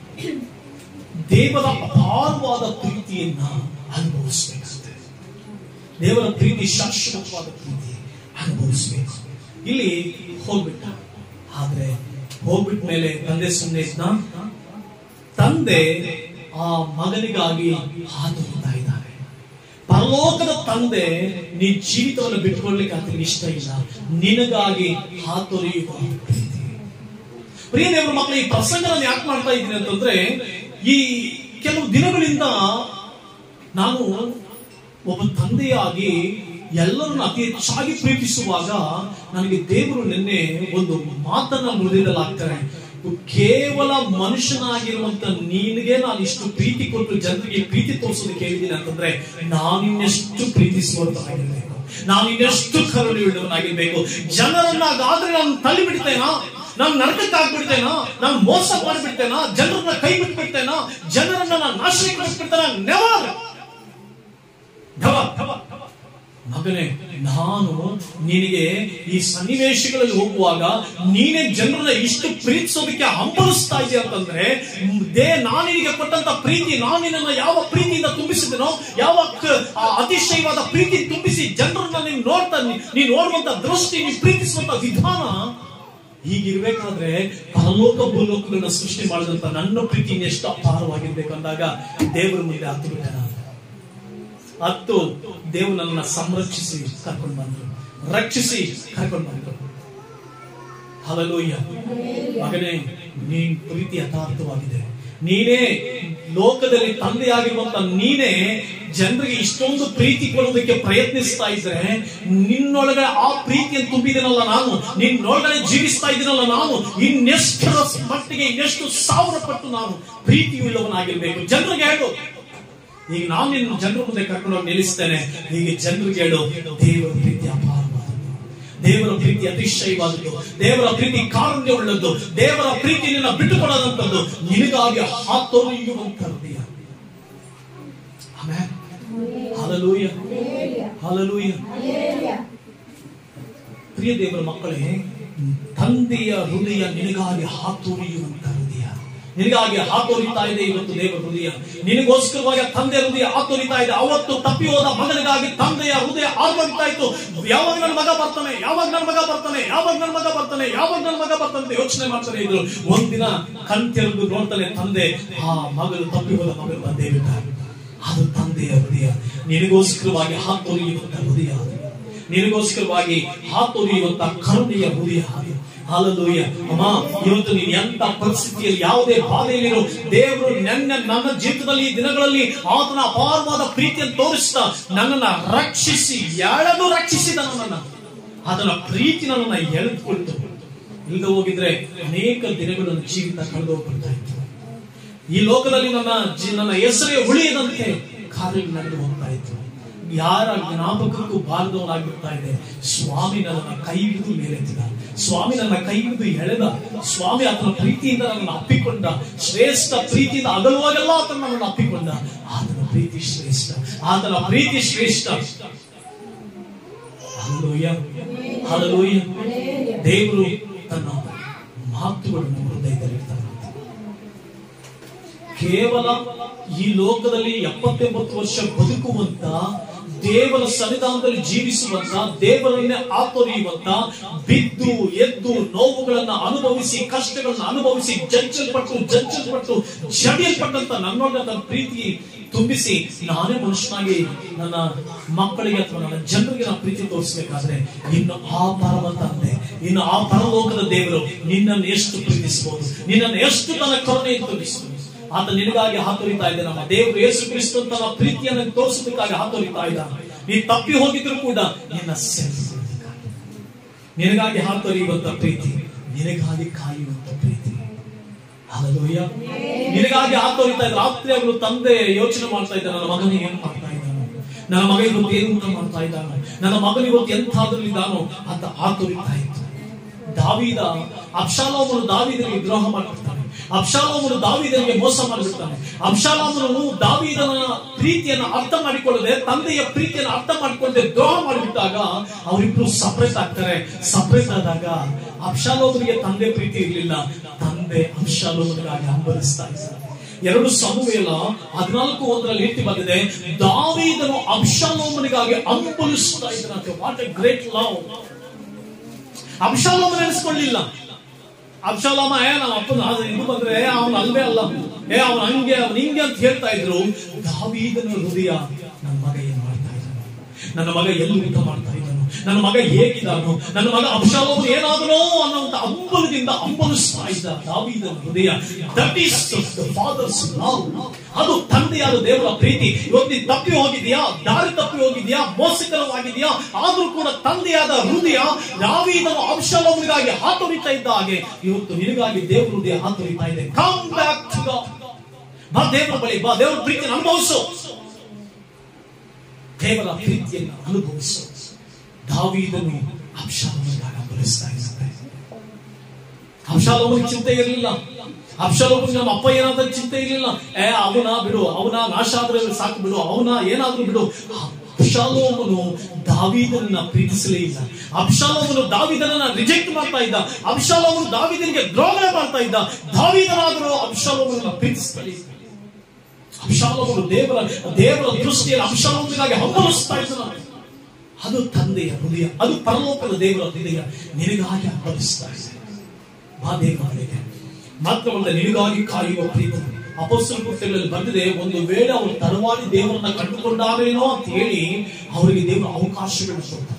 ದೇವರ ಅಪಾರವಾದ ಪ್ರೀತಿಯನ್ನ ಅನುಭವಿಸಬೇಕಾಗುತ್ತೆ ದೇವರ ಪ್ರೀತಿ ಶಾಶ್ವತವಾದ ಪ್ರೀತಿ ಅನುಭವಿಸಬೇಕು ಇಲ್ಲಿ ಹೋಗ್ಬಿಟ್ಟ ಆದ್ರೆ ಹೋಗ್ಬಿಟ್ಟ ಮೇಲೆ ತಂದೆ ಸುಮ್ಮನೆ ಇದ್ನ ತಂದೆ ಆ ಮಗನಿಗಾಗಿ ಹಾದುತ್ತಾ ಇದ್ದಾರೆ ಪರಲೋಕದ ತಂದೆ ನಿನ್ ಜೀವಿತವನ್ನು ಬಿಟ್ಕೊಳ್ಲಿಕ್ಕೆ ಆತನಿಗೆ ಇಷ್ಟ ಇಲ್ಲ ನಿನಗಾಗಿ ಹಾತೊರೆಯುವ ಪ್ರೀತಿ ಪ್ರಿಯ ದೇವರ ಮಕ್ಕಳು ಈ ಪ್ರಸಂಗವನ್ನು ಯಾಕೆ ಮಾಡ್ತಾ ಇದ್ದೀನಿ ಅಂತಂದ್ರೆ ಈ ಕೆಲವು ದಿನಗಳಿಂದ ನಾನು ಒಬ್ಬ ತಂದೆಯಾಗಿ ಎಲ್ಲರನ್ನು ಅತಿ ಹೆಚ್ಚಾಗಿ ಪ್ರೀತಿಸುವಾಗ ನನಗೆ ದೇವರು ನಿನ್ನೆ ಒಂದು ಮಾತನ್ನ ಹೃದಯದಲ್ಲಾಗ್ತಾರೆ ಕೇವಲ ಮನುಷ್ಯನಾಗಿರುವಂತ ನಿನಗೆ ನಾನು ಇಷ್ಟು ಪ್ರೀತಿ ಕೊಟ್ಟು ಜನರಿಗೆ ಪ್ರೀತಿ ತೋರಿಸೋದಕ್ಕೆ ಹೇಳಿದ್ದೀನಿ ಅಂತಂದ್ರೆ ನಾನಿನ್ನೆಷ್ಟು ಪ್ರೀತಿಸುವಂತಾಗಿರ್ಬೇಕು ನಾನು ಇನ್ನೆಷ್ಟು ಕರುಣೆಯುಳ್ಳವನಾಗಿರ್ಬೇಕು ಜನರನ್ನಾಗಾದ್ರೆ ನಾನು ತಳ್ಳಿ ಬಿಡ್ತೇನಾ ನಾನು ನರಕಕ್ಕೆ ಆಗ್ಬಿಡ್ತೇನಾ ನಾನು ಮೋಸ ಮಾಡಿಬಿಡ್ತೇನಾ ಜನರನ್ನ ಕೈ ಬಿಟ್ಬಿಡ್ತೇನಾ ಜನರನ್ನ ನಾನು ನಾಶಕ್ಕೆ ಕಳಿಸ್ಬಿಡ್ತೇನಾ ನೆವರ್ ಮಗನೇ ನಾನು ನಿನಗೆ ಈ ಸನ್ನಿವೇಶಗಳಲ್ಲಿ ಹೋಗುವಾಗ ನೀನೇ ಜನರನ್ನ ಇಷ್ಟು ಪ್ರೀತಿಸೋದಕ್ಕೆ ಹಂಬಲಿಸ್ತಾ ಇದೆಯಾ ಅಂತಂದ್ರೆ ದೇ ನಾನು ನಿನಗೆ ಕೊಟ್ಟಂತ ಪ್ರೀತಿ ನಾನು ನಿನ್ನನ್ನ ಯಾವ ಪ್ರೀತಿಯಿಂದ ತುಂಬಿಸಿದನೋ ಯಾವ ಕ- ಆ ಅತಿಶಯವಾದ ಪ್ರೀತಿ ತುಂಬಿಸಿ ಜನರನ್ನ ನೀನು ನೋಡ್ತಾ ನೀನು ನೋಡುವಂತ ದೃಷ್ಟಿ ನೀನು ಪ್ರೀತಿಸುವಂತ ವಿಧಾನ ಹೀಗಿರ್ಬೇಕಾದ್ರೆ ಪರಲೋಕ ಭೂಲೋಕಗಳನ್ನ ಸೃಷ್ಟಿ ಮಾಡಿದಂತ ನನ್ನ ಪ್ರೀತಿ ಎಷ್ಟು ಅಪಾರವಾಗಿರ್ಬೇಕು ಅಂದಾಗ ದೇವರ ಮುಂದೆ ಹತ್ತು ಬಿಟ್ಟೆ ನಾನು ಹತ್ತು ದೇವರು ನನ್ನ ಸಂರಕ್ಷಿಸಿ ಕರ್ಕೊಂಡು ಬಂದ್ರು ರಕ್ಷಿಸಿ ಕರ್ಕೊಂಡು ಬಂದ್ರು ಹಲಲೂಯ್ಯ ಮಗನೇ ನೀನ್ ಪ್ರೀತಿ ಯಥಾರ್ಥವಾಗಿದೆ ನೀನೇ ಲೋಕದಲ್ಲಿ ತಂದೆಯಾಗಿರುವಂತ ನೀನೇ ಜನರಿಗೆ ಇಷ್ಟೊಂದು ಪ್ರೀತಿ ಕೊಡೋದಕ್ಕೆ ಪ್ರಯತ್ನಿಸ್ತಾ ಇದ್ರೆ ನಿನ್ನೊಳಗಡೆ ಆ ಪ್ರೀತಿಯನ್ನು ತುಂಬಿದನಲ್ಲ ನಾನು ನಿನ್ನೊಳಗಡೆ ಜೀವಿಸ್ತಾ ಇದ್ದೀನಲ್ಲ ನಾನು ಇನ್ನೆಷ್ಟರ ಮಟ್ಟಿಗೆ ಇನ್ನೆಷ್ಟು ಸಾವಿರ ಪಟ್ಟು ನಾನು ಪ್ರೀತಿಯುಳ್ಳವನಾಗಿರ್ಬೇಕು ಜನರಿಗೆ ಹೇಳು ಈಗ ನಾನು ನಿನ್ನ ಜನರ ಮುಂದೆ ಕರ್ಕೊಂಡು ಹೋಗಿ ನಿಲ್ಲಿಸ್ತೇನೆ ಹೀಗೆ ಜನರಿಗೆ ಹೇಳು ದೇವರ ಪ್ರೀತಿ ಅಪಾರವಾದದ್ದು ದೇವರ ಪ್ರೀತಿ ಅತಿಶಯವಾದದ್ದು ದೇವರ ಪ್ರೀತಿ ಕಾರುಣ್ಯ ಉಳ್ಳದ್ದು ದೇವರ ಪ್ರೀತಿ ನಿನ್ನ ಬಿಟ್ಟುಕೊಡದಂತದ್ದು ನಿನಗಾಗಿ ಹಾತೊರೆಯುವಂತ ಹೃದಯ ಆಮೆನ್. ಹಲ್ಲೆಲೂಯ. ಹಲ್ಲೆಲೂಯ. ಪ್ರಿಯ ದೇವರ ಮಕ್ಕಳೇ ತಂದೆಯ ಹೃದಯ ನಿನಗಾಗಿ ಹಾತೊರೆಯುವಂತ ಹೃದಯ ನಿನಗಾಗಿ ಹಾತೊರಿತಾ ಇದೆ ಇವತ್ತು ದೇವರ ಹೃದಯ ನಿನಗೋಸ್ಕರವಾಗಿ ತಂದೆ ಹೃದಯ ಹಾತೊರಿತಾ ಇದೆ ಅವತ್ತು ತಪ್ಪಿ ಹೋದ ಮಗನಿಗಾಗಿ ತಂದೆಯ ಹೃದಯ ಆರ್ವರಿತಾ ಇತ್ತು ಯಾವಾಗ ನನ್ನ ಮಗ ಬರ್ತಾನೆ ಯಾವಾಗ ನನ್ನ ಮಗ ಬರ್ತಾನೆ ಯಾವಾಗ ನನ್ನ ಮಗ ಬರ್ತಾನೆ ಯಾವಾಗ ನನ್ನ ಮಗ ಬರ್ತಾನೆ ಅಂತ ಯೋಚನೆ ಮಾಡ್ತಾನೆ ಇದ್ರು ಒಂದಿನ ಕಣ್ತೆರೆದು ನೋಡ್ತಾನೆ ತಂದೆ ಆ ಮಗನು ತಪ್ಪಿ ಹೋದ ಮಗನು ಬಂದೇ ಬಿಟ್ಟ ಅದು ತಂದೆಯ ಹೃದಯ ನಿನಗೋಸ್ಕರವಾಗಿ ಹಾತೊರೆಯುವಂತ ಹೃದಯ ಅದು ನಿನಗೋಸ್ಕರವಾಗಿ ಹಾತೊರೆಯುವಂತ ಕರುಣೆಯ ಹೃದಯ ಅದು ಹಾಲಲೂಯ ಅಮ್ಮ ಇವತ್ತು ನೀನು ಎಂತ ಪರಿಸ್ಥಿತಿಯಲ್ಲಿ ಯಾವುದೇ ಬಾಧೆಯಲ್ಲಿರೋ ದೇವರು ನನ್ನ ನನ್ನ ಜೀವಿತದಲ್ಲಿ ಈ ದಿನಗಳಲ್ಲಿ ಆತನ ಅಪಾರವಾದ ಪ್ರೀತಿಯನ್ನು ತೋರಿಸ್ತಾ ನನ್ನನ್ನ ರಕ್ಷಿಸಿ ಎಳೆದು ರಕ್ಷಿಸಿದ ನನ್ನನ್ನ ಆತನ ಪ್ರೀತಿ ನನ್ನನ್ನ ಎಳೆದುಕೊಳ್ತು ಇಲ್ಲದೆ ಹೋಗಿದ್ರೆ ಅನೇಕ ದಿನಗಳು ನನ್ನ ಜೀವಿತ ಕಳೆದು ಹೋಗ್ಬಿಡ್ತಾ ಇತ್ತು ಈ ಲೋಕದಲ್ಲಿ ನನ್ನ ಜಿ- ನನ್ನ ಹೆಸರೇ ಉಳಿಯದಂತೆ ಕಾರ್ಯ ನಡೆದು ಹೋಗ್ತಾ ಇತ್ತು ಯಾರ ಜ್ಞಾಪಕಕ್ಕೂ ಬಾರದವನಾಗಿರ್ತಾ ಇದೆ ಸ್ವಾಮಿ ನನ್ನ ಕೈ ಹಿಡಿದು ಮೇಲೆತ್ತಿದ ಸ್ವಾಮಿ ನನ್ನ ಕೈ ಹಿಡಿದು ಎಳೆದ ಸ್ವಾಮಿ ಆತನ ಪ್ರೀತಿಯಿಂದ ನನ್ನನ್ನು ಅಪ್ಪಿಕೊಂಡ ಶ್ರೇಷ್ಠ ಪ್ರೀತಿಯಿಂದ ಅಗಲುವಾಗೆಲ್ಲ ಆತನ ನನ್ನನ್ನು ಅಪ್ಪಿಕೊಂಡ ಆತನ ಪ್ರೀತಿ ಶ್ರೇಷ್ಠ ಆತನ ಪ್ರೀತಿ ಶ್ರೇಷ್ಠ ಹಲ್ಲೂಯ್ಯ ಹಲ್ಲೂಯ್ಯ ದೇವರು ತನ್ನ ಮಾತುಗಳನ್ನು ಹೃದಯದಲ್ಲಿರ್ತಾನೆ ಕೇವಲ ಈ ಲೋಕದಲ್ಲಿ ಎಪ್ಪತ್ತೆಂಬತ್ತು ವರ್ಷ ಬದುಕುವಂತ ದೇವರ ಸನ್ನಿಧಾನದಲ್ಲಿ ಜೀವಿಸುವಂತ ದೇವರನ್ನೇ ಆತೊರೆಯುವಂತ ಬಿದ್ದು ಎದ್ದು ನೋವುಗಳನ್ನ ಅನುಭವಿಸಿ ಕಷ್ಟಗಳನ್ನ ಅನುಭವಿಸಿ ಜಂಚಲ್ಪಟ್ಟು ಜಂಚಲ್ಪಟ್ಟು ಜಡಿಯಲ್ಪಟ್ಟಂತ ನನ್ನೊಳಗ ತನ್ನ ಪ್ರೀತಿ ತುಂಬಿಸಿ ನಾನೇ ಮನುಷ್ಯನಾಗಿ ನನ್ನ ಮಕ್ಕಳಿಗೆ ಅಥವಾ ನನ್ನ ಜನರಿಗೆ ನಾನು ಪ್ರೀತಿ ತೋರಿಸಬೇಕಾದ್ರೆ ಇನ್ನು ಆ ಪರಮ ತಂದೆ ಇನ್ನು ಆ ಪರಲೋಕದ ದೇವರು ನಿನ್ನನ್ನು ಎಷ್ಟು ಪ್ರೀತಿಸಬಹುದು ನಿನ್ನನ್ನು ಎಷ್ಟು ತನ್ನ ಕರುಣೆಯನ್ನು ತೋರಿಸಬಹುದು ಆತ ನಿನಗಾಗಿ ಹಾತೊರಿತಾ ಇದ್ದ ನಮ್ಮ ದೇವರು ಯೇಸು ಕ್ರಿಸ್ತು ತನ್ನ ಪ್ರೀತಿಯನ್ನು ತೋರಿಸೋದಕ್ಕಾಗಿ ಹಾತೊರಿತಾ ಇದ್ದ ನೀ ತಪ್ಪಿ ಹೋಗಿದ್ರು ಕೂಡ ನಿನ್ನ ಸೇರಿಸುವುದಕ್ಕಾಗಿ ನಿನಗಾಗಿ ಹಾತೊರೆಯುವಂತ ಪ್ರೀತಿ ನಿನಗಾಗಿ ಕಾಯುವಂತ ಪ್ರೀತಿ ಹಲಲೂಯ ನಿನಗಾಗಿ ಆತೋರಿತಾ ಇದ್ದ ರಾತ್ರಿ ಅವರು ತಂದೆ ಯೋಚನೆ ಮಾಡ್ತಾ ಇದ್ದ ನನ್ನ ಮಗನಿಗೆ ಏನ್ ಮಾಡ್ತಾ ಇದ್ದಾನೆ ನನ್ನ ಮಗ ಇವತ್ತು ಏನು ಊಟ ಮಾಡ್ತಾ ಇದ್ದಾನೆ ನನ್ನ ಮಗನ ಇವತ್ತು ಎಂಥಾದ್ರಲ್ಲಿದ್ದಾನೋ ಅಂತ ಆತೋರಿತಾ ಇತ್ತು ದಾವಿದ ಅಬ್ಷಾಲೋಮನು ದಾವಿದನಿಗೆ ದ್ರೋಹ ಮಾಡಿಬಿಡ್ತಾನೆ ಅಬ್ಷಾಲೋಮನು ದಾವಿದನಿಗೆ ಮೋಸ ಮಾಡಿಬಿಡ್ತಾನೆ ಅಬ್ಷಾಲೋಮನು ದಾವಿದನ ಪ್ರೀತಿಯನ್ನು ಅರ್ಥ ಮಾಡಿಕೊಳ್ಳದೆ ತಂದೆಯ ಪ್ರೀತಿಯನ್ನು ಅರ್ಥ ಮಾಡಿಕೊಳ್ಳದೆ ದ್ರೋಹ ಮಾಡಿಬಿಟ್ಟಾಗ ಅವರಿಬ್ರು ಸಪರೇಟ್ ಆಗ್ತಾರೆ ಸಪರೇಟ್ ಆದಾಗ ಅಬ್ಷಾಲೋಮನಿಗೆ ತಂದೆ ಪ್ರೀತಿ ಇರಲಿಲ್ಲ ತಂದೆ ಅಬ್ಷಾಲೋಮನಿಗಾಗಿ ಹಂಬಲಿಸ್ತಾ ಇದ್ದಾರೆ ಎರಡು ಸಮುವೇಲ ಹದಿನಾಲ್ಕು ಒಂದರಲ್ಲಿ ರೀತಿ ಬಂದಿದೆ ದಾವೀದನು ಅಬ್ಷಾಲೋಮನಿಗಾಗಿ ಹಂಬಲಿಸ್ತಾ ಇದ್ದಾನೆ ವಾಟ್ ಎ ಗ್ರೇಟ್ ಲವ್ ಅಬ್ಷಾಲೋಮ ನೆನೆಸ್ಕೊಳ್ಳಿಲ್ಲ ಅಬ್ಷಾಲೋಮ ಏ ನಮ್ಮ ಅಪ್ಪನ ಆದ್ರೆ ಇದು ಬಂದ್ರೆ ಅವನು ಅಲ್ವೇ ಅಲ್ಲ ಏ ಅವನ ಹಂಗೆ ಅವನ ಹಿಂಗೆ ಅಂತ ಹೇಳ್ತಾ ಇದ್ರು ದಾವೀದನ ಹೃದಯ ನನ್ನ ಮಗ ಏನ್ ಮಾಡ್ತಾ ಇದ್ದಾನೆ ನನ್ನ ಮಗ ಎಲ್ಲಿ ಊಟ ಮಾಡ್ತಾ ಇದ್ದಾನೋ ನನ್ನ ಮಗ ಹೇಗಿದ್ದಾನೋ ನನ್ನ ಮಗ ಅಬ್ಷಾಲೋಮ ಏನಾದನೋ ಅನ್ನೋಂತ ಅಂಬಲದಿಂದ ಅಂಬಲಿಸ್ತಾ ಇದ್ದ ದಾವೀದನ ಹೃದಯ that is the father's love ಅದು ತಂದೆಯಾದ ದೇವರ ಪ್ರೀತಿ ಇವತ್ತು ನೀನ್ ತಪ್ಪಿ ಹೋಗಿದ್ಯಾ ದಾರಿ ತಪ್ಪಿ ಹೋಗಿದ್ಯಾ ಮೋಸಕರವಾಗಿದ್ಯಾ ಆದ್ರೂ ಕೂಡ ತಂದೆಯಾದ ಹೃದಯ ದಾವೀದನು ಅಬ್ಷಾಲೋಮನಿಗಾಗಿ ಹಾತೊರಿತಾ ಇದ್ದ ಹಾಗೆ ಇವತ್ತು ನಿನಗಾಗಿ ದೇವರ ಹೃದಯ ಹಾತೊರಿತಾ ಇದೆ ಕಮ್ ಬ್ಯಾಕ್ ಟು ಬಾ ದೇವರ ಬಳಿ ಬಾ ದೇವರ ಪ್ರೀತಿಯನ್ನು ಅನುಭವಿಸು ದೇವರ ಪ್ರೀತಿಯನ್ನು ಅನುಭವಿಸು ದಾವೀದನು ಅಬ್ಷಾಲೋಮನಿಗಾಗಿ ಹಂಬಲಿಸ್ತಾ ಇದ್ದಾರೆ ಅಬ್ಷಾಲೋಮನಿಗೆ ಚಿಂತೆ ಇರಲಿಲ್ಲ ಅಬ್ಷಾಲೋಮನಿಗೆ ನಮ್ಮ ಅಪ್ಪ ಏನಾದ್ರೂ ಚಿಂತೆ ಇರಲಿಲ್ಲ ಏ ಅವನ ಬಿಡು ಅವನ ನಾಶ ಆದ್ರೆ ಸಾಕು ಬಿಡು ಅವನ ಏನಾದ್ರೂ ಬಿಡು ಅಬ್ಷಾಲೋಮನು ದಾವೀದನನ್ನ ಪ್ರೀತಿಸಲೇ ಇಲ್ಲ ಅಬ್ಷಾಲೋಮನು ದಾವಿದನನ್ನ ರಿಜೆಕ್ಟ್ ಮಾಡ್ತಾ ಇದ್ದ ಅಬ್ಷಾಲೋಮನು ದಾವಿದನಿಗೆ ದ್ರೋಹ ಮಾಡ್ತಾ ಇದ್ದ ದಾವಿದನಾದರೂ ಅಬ್ಷಾಲೋಮನನ್ನ ಪ್ರೀತಿಸ್ತಾ ಅಬ್ಷಾಲೋಮನು ದೇವರ ದೇವರ ದೃಷ್ಟಿಯಲ್ಲಿ ಅಬ್ಷಾಲೋಮನಿಗಾಗಿ ಹಂಬಲಿಸ್ತಾ ಇದ್ದಾನೆ ಅದು ತಂದೆಯ ಹೃದಯ ಅದು ಪರಲೋಕದ ದೇವರ ಹೃದಯ ನಿನಗಾಗಿ ಹಂಬಲಿಸ್ತಾ ಇದೆ ಬಾ ದೇವರಿಗೆ ಮಾತ್ರವಲ್ಲ ನಿನಗಾಗಿ ಕಾಯುವ ಪ್ರೀತಿ ಅಪೋಸ್ತಲ ಕೃತ್ಯಗಳಲ್ಲಿ ಬಂದಿದೆ ಒಂದು ವೇಳೆ ಅವರು ತಡವಾಗಿ ದೇವರನ್ನ ಕಂಡುಕೊಂಡಾರೇನೋ ಅಂತ ಹೇಳಿ ಅವರಿಗೆ ದೇವರು ಅವಕಾಶಗಳನ್ನು ಕೊಡ್ತಾರೆ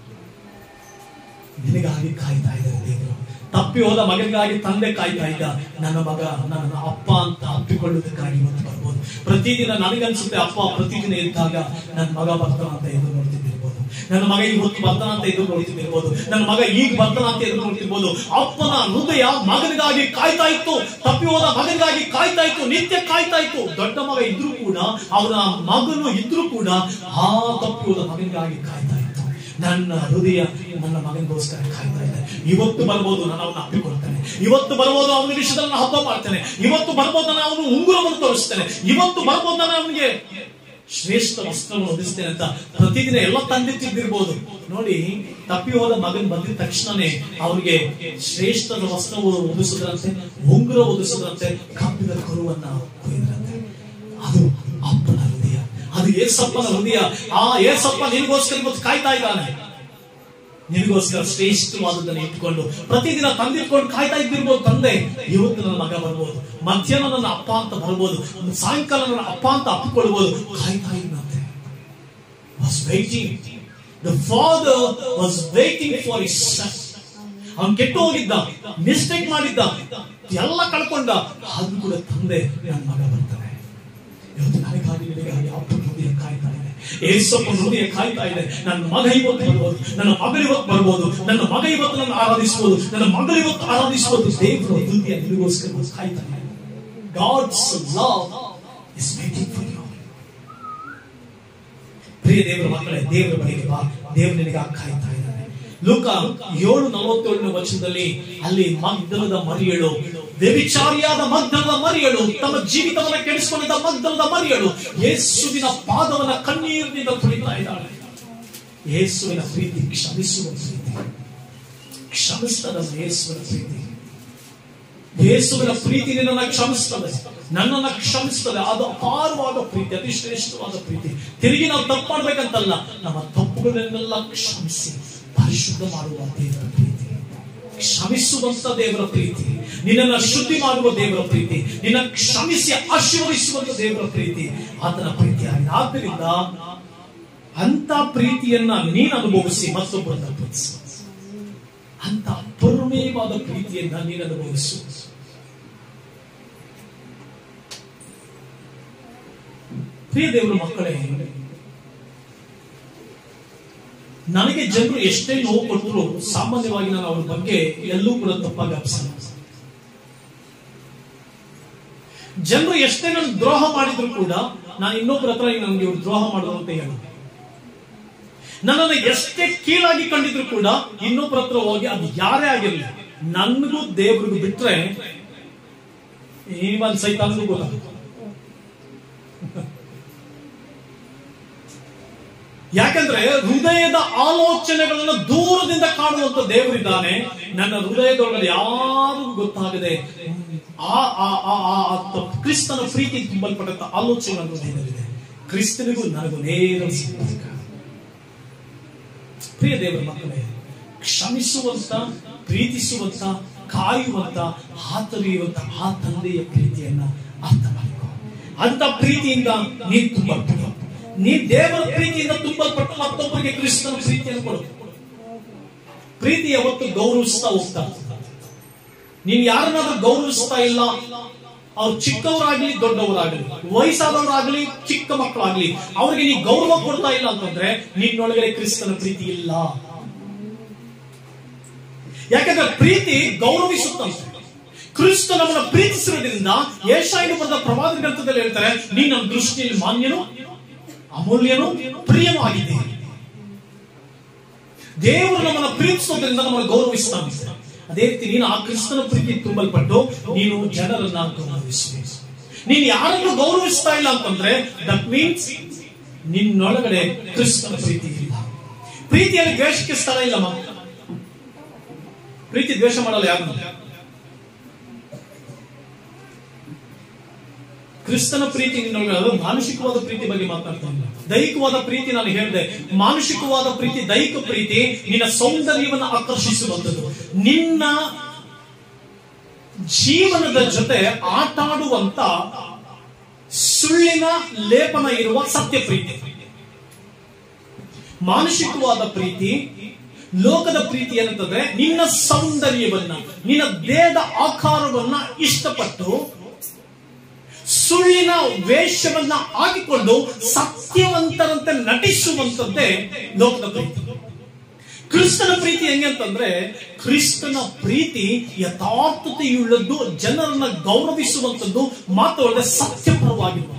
ನಿನಗಾಗಿ ಕಾಯ್ತಾ ಇದ್ದಾರೆ ದೇವರು ತಪ್ಪಿ ಹೋದ ಮಗನಿಗಾಗಿ ತಂದೆ ಕಾಯ್ತಾ ಇದ್ದ ನನ್ನ ಮಗ ನನ್ನ ಅಪ್ಪ ಅಂತ ಅಪ್ಪಿಕೊಳ್ಳುವುದಕ್ಕಾಗಿ ಇವತ್ತು ಬರ್ಬೋದು ಪ್ರತಿದಿನ ನನಗನ್ಸುತ್ತೆ ಅಪ್ಪ ಪ್ರತಿದಿನ ಇದ್ದಾಗ ನನ್ನ ಮಗ ಬರ್ತಾನ ಅಂತ ಎದುರು ನೋಡ್ತಿದ್ದಿರ್ಬೋದು ನನ್ನ ಮಗ ಇವತ್ತು ಬರ್ತಾನ ಅಂತ ಎದುರು ನೋಡ್ತಿದ್ದಿರ್ಬೋದು ನನ್ನ ಮಗ ಈಗ ಬರ್ತಾನ ಅಂತ ಎದುರು ನೋಡ್ತಿರ್ಬೋದು ಅಪ್ಪನ ಹೃದಯ ಮಗನಿಗಾಗಿ ಕಾಯ್ತಾ ಇತ್ತು ತಪ್ಪಿ ಹೋದ ಮಗನಿಗಾಗಿ ಕಾಯ್ತಾ ಇತ್ತು ನಿತ್ಯ ಕಾಯ್ತಾ ಇತ್ತು ದೊಡ್ಡ ಮಗ ಇದ್ರೂ ಕೂಡ ಅವನ ಮಗನು ಇದ್ರೂ ಕೂಡ ಆ ತಪ್ಪಿ ಹೋದ ಮಗನಿಗಾಗಿ ಕಾಯ್ತಾ ಇತ್ತು ನನ್ನ ಹೃದಯ ನನ್ನ ಮಗನಿಗೋಸ್ಕರ ಕಾಯ್ತಾ ಇದೆ ಇವತ್ತು ಬರ್ಬೋದು ನಾನು ಅವನ್ನ ಅಪ್ಪಿಕೊಳ್ತೇನೆ ಇವತ್ತು ಬರ್ಬೋದು ಅವನ ವಿಷಯದಲ್ಲಿ ನಾನು ಹಬ್ಬ ಮಾಡ್ತೇನೆ ಇವತ್ತು ಬರ್ಬೋದು ನಾನು ಅವನು ಉಂಗುರವನ್ನು ತೋರಿಸ್ತೇನೆ ಇವತ್ತು ಬರ್ಬೋದು ನಾನು ಅವನಿಗೆ ಶ್ರೇಷ್ಠ ವಸ್ತ್ರವನ್ನು ಹೊದಿಸ್ತೇನೆ ಅಂತ ಪ್ರತಿದಿನ ಎಲ್ಲ ತಂದಿಟ್ಟಿದ್ದಿರ್ಬೋದು ನೋಡಿ ತಪ್ಪಿ ಹೋದ ಮಗನ್ ಬಂದಿದ ತಕ್ಷಣನೇ ಅವನಿಗೆ ಶ್ರೇಷ್ಠದ ವಸ್ತ್ರವು ಒದಿಸುದ್ರಂತೆ ಉಂಗುರ ಒದಿಸುದ್ರಂತೆ ಕಬ್ಬಿದ ಕರುವನ್ನ ಕೊಯ್ದ್ರಂತೆ ಅದು ಅಪ್ಪನ ಹೃದಯ ಅದು ಏಸಪ್ಪನ ಹೃದಯ ಆ ಏಸಪ್ಪ ನಿನಗೋಸ್ಕರ ಇವತ್ತು ಕಾಯ್ತಾ ಇದ್ದಾನೆ ನಿನಗೋಸ್ಕರ ಶ್ರೇಷ್ಠವಾದದನ್ನು ಇಟ್ಕೊಂಡು ಪ್ರತಿದಿನ ತಂದಿಟ್ಕೊಂಡು ಕಾಯ್ತಾ ಇದ್ದಿರ್ಬೋದು ತಂದೆ ಇವತ್ತು ನನ್ನ ಮಗ ಬರ್ಬೋದು ಮಧ್ಯಾಹ್ನ ನನ್ನ ಅಪ್ಪ ಅಂತ ಬರ್ಬೋದು ಒಂದು ಸಾಯಂಕಾಲ ನನ್ನ ಅಪ್ಪ ಅಂತ ಅಪ್ಪಿಕೊಳ್ಬೋದು ಕಾಯ್ತಾ ಇದ್ದಂತೆ was waiting the father was waiting for his son ಅವನ್ ಕೆಟ್ಟು ಹೋಗಿದ್ದ ಮಿಸ್ಟೇಕ್ ಮಾಡಿದ್ದ ಎಲ್ಲ ಕಳ್ಕೊಂಡ ಆದ್ರೂ ಕೂಡ ತಂದೆ ನನ್ನ ಮಗ ಬರ್ತಾನೆ ಇವತ್ತು ನನಗಾಗಿ ನಿನಗಾಗಿ ಅಪ್ಪನ ಹೃದಯ ಕಾಯ್ತಾ ಇದೆ ಏಸಪ್ಪನ ಹೃದಯ ಕಾಯ್ತಾ ಇದೆ ನನ್ನ ಮಗ ಇವತ್ತು ಬರ್ಬೋದು ನನ್ನ ಮಗಳು ಇವತ್ತು ಬರ್ಬೋದು ನನ್ನ ಮಗ ಇವತ್ತು ನನ್ನ ಆರಾಧಿಸಬಹುದು ನನ್ನ ಮಗಳು ಇವತ್ತು ಆರಾಧಿಸಬಹುದು ದೇವರ ಹೃದಯ ನಿನಗೋಸ್ಕರ ಕಾಯ್ತಾ ಇದೆ God's love is waiting for you ಪ್ರಿಯ ದೇವರ ಮಕ್ಕಳೇ ದೇವರ ಬಳಿಗೆ ಬಾ ದೇವರು ನಿನಗಾಗಿ ಕಾಯ್ತಾ ಇದ್ದಾನೆ ಲೂಕ ಏಳು ನಲವತ್ತೇಳನೇ ವರ್ಷದಲ್ಲಿ ಅಲ್ಲಿ ಮಗ್ದಲದ ಮರಿಯಳು ವ್ಯಭಿಚಾರಿಯಾದ ಮಗ್ದಲದ ಮರಿಯಳು ತಮ್ಮ ಜೀವಿತವನ್ನ ಕೆಡಿಸಿಕೊಂಡಿದ್ದ ಮಗ್ದಲದ ಮರಿಯಳು ಯೇಸುವಿನ ಪಾದವನ್ನ ಕಣ್ಣೀರಿನಿಂದ ತುಳಿತಾ ಇದ್ದಾಳೆ ಯೇಸುವಿನ ಪ್ರೀತಿ ಕ್ಷಮಿಸುವ ಪ್ರೀತಿ ಕ್ಷಮಿಸ್ತದ ಯೇಸುವಿನ ಪ್ರೀತಿ ಯೇಸುವಿನ ಪ್ರೀತಿ ನಿನ್ನನ್ನು ಕ್ಷಮಿಸ್ತದೆ ನನ್ನನ್ನ ಕ್ಷಮಿಸ್ತದೆ ಅದು ಅಪಾರವಾದ ಪ್ರೀತಿ ಅತಿ ಶ್ರೇಷ್ಠವಾದ ಪ್ರೀತಿ ತಿರುಗಿ ನಾವು ತಪ್ಪು ಮಾಡ್ಬೇಕಂತಲ್ಲ ನಮ್ಮ ತಪ್ಪುಗಳನ್ನೆಲ್ಲ ಕ್ಷಮಿಸಿ ಪರಿಶುದ್ಧ ಮಾಡುವ ದೇವರ ಪ್ರೀತಿ ಕ್ಷಮಿಸುವಂತ ದೇವರ ಪ್ರೀತಿ ನಿನ್ನನ್ನ ಶುದ್ಧಿ ಮಾಡುವ ದೇವರ ಪ್ರೀತಿ ನಿನ್ನ ಕ್ಷಮಿಸಿ ಆಶೀರ್ವದಿಸುವಂತ ದೇವರ ಪ್ರೀತಿ ಆತನ ಪ್ರೀತಿಯಾಗಿದೆ ಆದ್ದರಿಂದ ಅಂತ ಪ್ರೀತಿಯನ್ನ ನೀನು ಅನುಭವಿಸಿ ಮತ್ತೊಬ್ಬರನ್ನ ಪ್ರೀತಿಸು ಅಂತ ಅಪೂರ್ಣೀಯವಾದ ಪ್ರೀತಿಯನ್ನ ನೀನು ಅನುಭವಿಸು ಪ್ರಿಯ ದೇವರ ಮಕ್ಕಳೇ ನನಗೆ ಜನರು ಎಷ್ಟೇ ನೋವು ಕೊಟ್ಟರು ಸಾಮಾನ್ಯವಾಗಿ ನಾನು ಅವ್ರ ಬಗ್ಗೆ ಎಲ್ಲೂ ಕೂಡ ತಪ್ಪಾಗಿ ಅಪ್ಸಲ್ಲ ಜನರು ಎಷ್ಟೇ ನನ್ಗೆ ದ್ರೋಹ ಮಾಡಿದ್ರು ಕೂಡ ನಾನು ಇನ್ನೊಬ್ಬರ ಹತ್ರ ನನಗೆ ಇವ್ರು ದ್ರೋಹ ಮಾಡೋದು ಅಂತ ಹೇಳಿ ನನ್ನನ್ನು ಎಷ್ಟೇ ಕೀಳಾಗಿ ಕಂಡಿದ್ರು ಕೂಡ ಇನ್ನೊಬ್ಬರ ಹತ್ರ ಹೋಗಿ ಅದು ಯಾರೇ ಆಗಿರಲಿ ನನ್ಗೂ ದೇವ್ರಿಗೂ ಬಿಟ್ರೆ ಈ ಒಂದು ಸೈತಾನಗೂ ಗೊತ್ತಾಗುತ್ತೆ ಯಾಕಂದ್ರೆ ಹೃದಯದ ಆಲೋಚನೆಗಳನ್ನು ದೂರದಿಂದ ಕಾಣುವಂತ ದೇವರಿದ್ದಾನೆ ನನ್ನ ಹೃದಯದೊಳಗಡೆ ಯಾರಿಗೂ ಗೊತ್ತಾಗದೆ ಆ ಆ ಆ ಆ ಆ ತ- ಕ್ರಿಸ್ತನ ಪ್ರೀತಿ ತುಂಬಲ್ಪಟ್ಟಂತ ಆಲೋಚನೆ ನನ್ನ ಹೃದಯದಲ್ಲಿದೆ ಕ್ರಿಸ್ತನಿಗೂ ನನಗೂ ನೇರ ಸಂಪರ್ಕ ಪ್ರಿಯ ದೇವರ ಮಕ್ಕಳೇ ಕ್ಷಮಿಸುವಂತ ಪ್ರೀತಿಸುವಂತ ಕಾಯುವಂತ ಹಾತೊರೆಯುವಂತ ಆ ತಂದೆಯ ಪ್ರೀತಿಯನ್ನ ಅರ್ಥ ಮಾಡಿಕೊ ಅಂತ ಪ್ರೀತಿಯಿಂದ ನೀನು ತುಂಬಲ್ಪಡು ನೀ ದೇವರ ಪ್ರೀತಿಯಿಂದ ತುಂಬಲ್ಪಟ್ಟು ಮತ್ತೊಬ್ಬರಿಗೆ ಕ್ರಿಸ್ತನ ಪ್ರೀತಿಯನ್ನು ಕೊಡು ಪ್ರೀತಿ ಯಾವತ್ತು ಗೌರವಿಸ್ತಾ ಹೋಗ್ತಾ ನೀನ್ ಯಾರನ್ನಾದ್ರೂ ಗೌರವಿಸ್ತಾ ಇಲ್ಲ ಅವ್ರು ಚಿಕ್ಕವರಾಗ್ಲಿ ದೊಡ್ಡವರಾಗ್ಲಿ ವಯಸ್ಸಾದವರಾಗ್ಲಿ ಚಿಕ್ಕ ಮಕ್ಕಳಾಗ್ಲಿ ಅವ್ರಿಗೆ ನೀ ಗೌರವ ಕೊಡ್ತಾ ಇಲ್ಲ ಅಂತಂದ್ರೆ ನಿನ್ನೊಳಗಡೆ ಕ್ರಿಸ್ತನ ಪ್ರೀತಿ ಇಲ್ಲ ಯಾಕಂದ್ರೆ ಪ್ರೀತಿ ಗೌರವಿಸುತ್ತಂತೆ ಕ್ರಿಸ್ತ ನಮ್ಮನ್ನ ಪ್ರೀತಿಸಿರೋದ್ರಿಂದ ಏಷಾಯನು ಬರೆದ ಪ್ರವಾದ ಗ್ರಂಥದಲ್ಲಿ ಹೇಳ್ತಾರೆ ನೀ ನಮ್ಮ ದೃಷ್ಟಿಯಲ್ಲಿ ಮಾನ್ಯನು ಅಮೂಲ್ಯನು ಪ್ರಿಯನೂ ಆಗಿದ್ದೆ ದೇವರು ನಮ್ಮನ್ನ ಪ್ರೀತಿಸೋದ್ರಿಂದ ನಮ್ಮನ್ನು ಗೌರವಿಸ್ತಾನೆ ಅದೇ ರೀತಿ ನೀನು ಆ ಕ್ರಿಸ್ತನ ಪ್ರೀತಿ ತುಂಬಲ್ಪಟ್ಟು ನೀನು ಜನರನ್ನ ಗೌರವಿಸಬೇಕು ನೀನು ಯಾರನ್ನು ಗೌರವಿಸ್ತಾ ಇಲ್ಲ ಅಂತಂದ್ರೆ ದಟ್ ಮೀನ್ಸ್ ನಿನ್ನೊಳಗಡೆ ಕ್ರಿಸ್ತನ ಪ್ರೀತಿ ಇಲ್ಲ ಪ್ರೀತಿಯಲ್ಲಿ ದ್ವೇಷಕ್ಕೆ ಸ್ಥಳ ಇಲ್ಲ ಮಾ ಪ್ರೀತಿ ದ್ವೇಷ ಮಾಡಲ್ಲ ಯಾರು ಕ್ರಿಸ್ತನ ಪ್ರೀತಿ ನಿನ್ನೊಳಗೆ ಅದು ಮಾನಸಿಕವಾದ ಪ್ರೀತಿ ಬಗ್ಗೆ ಮಾತಾಡ್ತಾ ಇಲ್ಲ ದೈಹಿಕವಾದ ಪ್ರೀತಿ ನಾನು ಹೇಳಿದೆ ಮಾನಸಿಕವಾದ ಪ್ರೀತಿ ದೈಹಿಕ ಪ್ರೀತಿ ನಿನ್ನ ಸೌಂದರ್ಯವನ್ನು ಆಕರ್ಷಿಸುವಂಥದ್ದು ನಿನ್ನ ಜೀವನದ ಜೊತೆ ಆಟಾಡುವಂತ ಸುಳ್ಳಿನ ಲೇಪನ ಇರುವ ಸತ್ಯ ಪ್ರೀತಿ ಮಾನಸಿಕವಾದ ಪ್ರೀತಿ ಲೋಕದ ಪ್ರೀತಿ ಏನಂತಂದ್ರೆ ನಿನ್ನ ಸೌಂದರ್ಯವನ್ನ ನಿನ್ನ ದೇಹದ ಆಕಾರವನ್ನ ಇಷ್ಟಪಟ್ಟು ಸುಳ್ಳಿನ ವೇಷವನ್ನ ಹಾಕಿಕೊಂಡು ಸತ್ಯವಂತರಂತೆ ನಟಿಸುವಂತದ್ದೇ ಲೋಕದ ಪ್ರೀತಿ ಕ್ರಿಸ್ತನ ಪ್ರೀತಿ ಹೆಂಗೆ ಅಂತಂದ್ರೆ ಕ್ರಿಸ್ತನ ಪ್ರೀತಿ ಯಥಾರ್ಥತೆಯುಳ್ಳದ್ದು ಜನರನ್ನ ಗೌರವಿಸುವಂತದ್ದು ಮಾತ್ರವಲ್ಲದೆ ಸತ್ಯಪರವಾಗಿರುವಂಥದ್ದು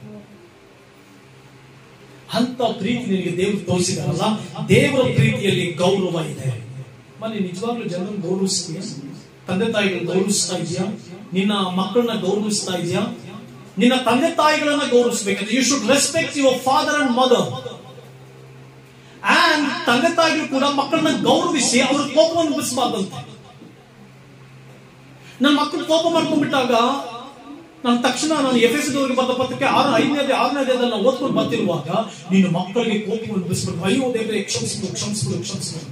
ಅಂತ ಪ್ರೀತಿ ನಿನಗೆ ದೇವರು ತೋರಿಸಿದಾರಲ್ಲ ದೇವರ ಪ್ರೀತಿಯಲ್ಲಿ ಗೌರವ ಇದೆ ಮನೆ ನಿಜವಾಗ್ಲೂ ಜನರನ್ನು ಗೌರವಿಸ್ತೀಯ ತಂದೆ ತಾಯಿಗಳನ್ನ ಗೌರವಿಸ್ತಾ ಇದೆಯಾ ನಿನ್ನ ಮಕ್ಕಳನ್ನ ಗೌರವಿಸ್ತಾ ಇದೆಯಾ ನಿನ್ನ ತಂದೆ ತಾಯಿಗಳನ್ನ ಗೌರವಿಸಬೇಕಂದ್ರೆ you should respect your father and mother and ತಂದೆ ತಾಯಿಗಳು ಕೂಡ ಮಕ್ಕಳನ್ನ ಗೌರವಿಸಿ ಅವ್ರ ಕೋಪವನ್ನು ಬಿಡಿಸಬಾರ್ದಂತೆ ನನ್ನ ಮಕ್ಕಳು ಕೋಪ ಮಾಡ್ಕೊಂಡ್ಬಿಟ್ಟಾಗ ನಾನು ತಕ್ಷಣ ನಾನು ಎಫ್ ಎಸ್ ದವರಿಗೆ ಬಂದ ಪತ್ರಕ್ಕೆ ಆರು ಐದನೇ ಆರನೇ ಅಧ್ಯಾಯದಲ್ಲಿ ನಾವು ಓದ್ಕೊಂಡು ಬರ್ತಿರುವಾಗ ನೀನು ಮಕ್ಕಳಿಗೆ ಕೋಪವನ್ನು ಬಿಡಿಸ್ಬಿಟ್ಟು ಅಯ್ಯೋ ದೇವರೇ ಕ್ಷಮಿಸ್ಬಿಡು ಕ್ಷಮಿಸ್ಬಿಡು ಕ್ಷಮಿಸ್ಬಿಡು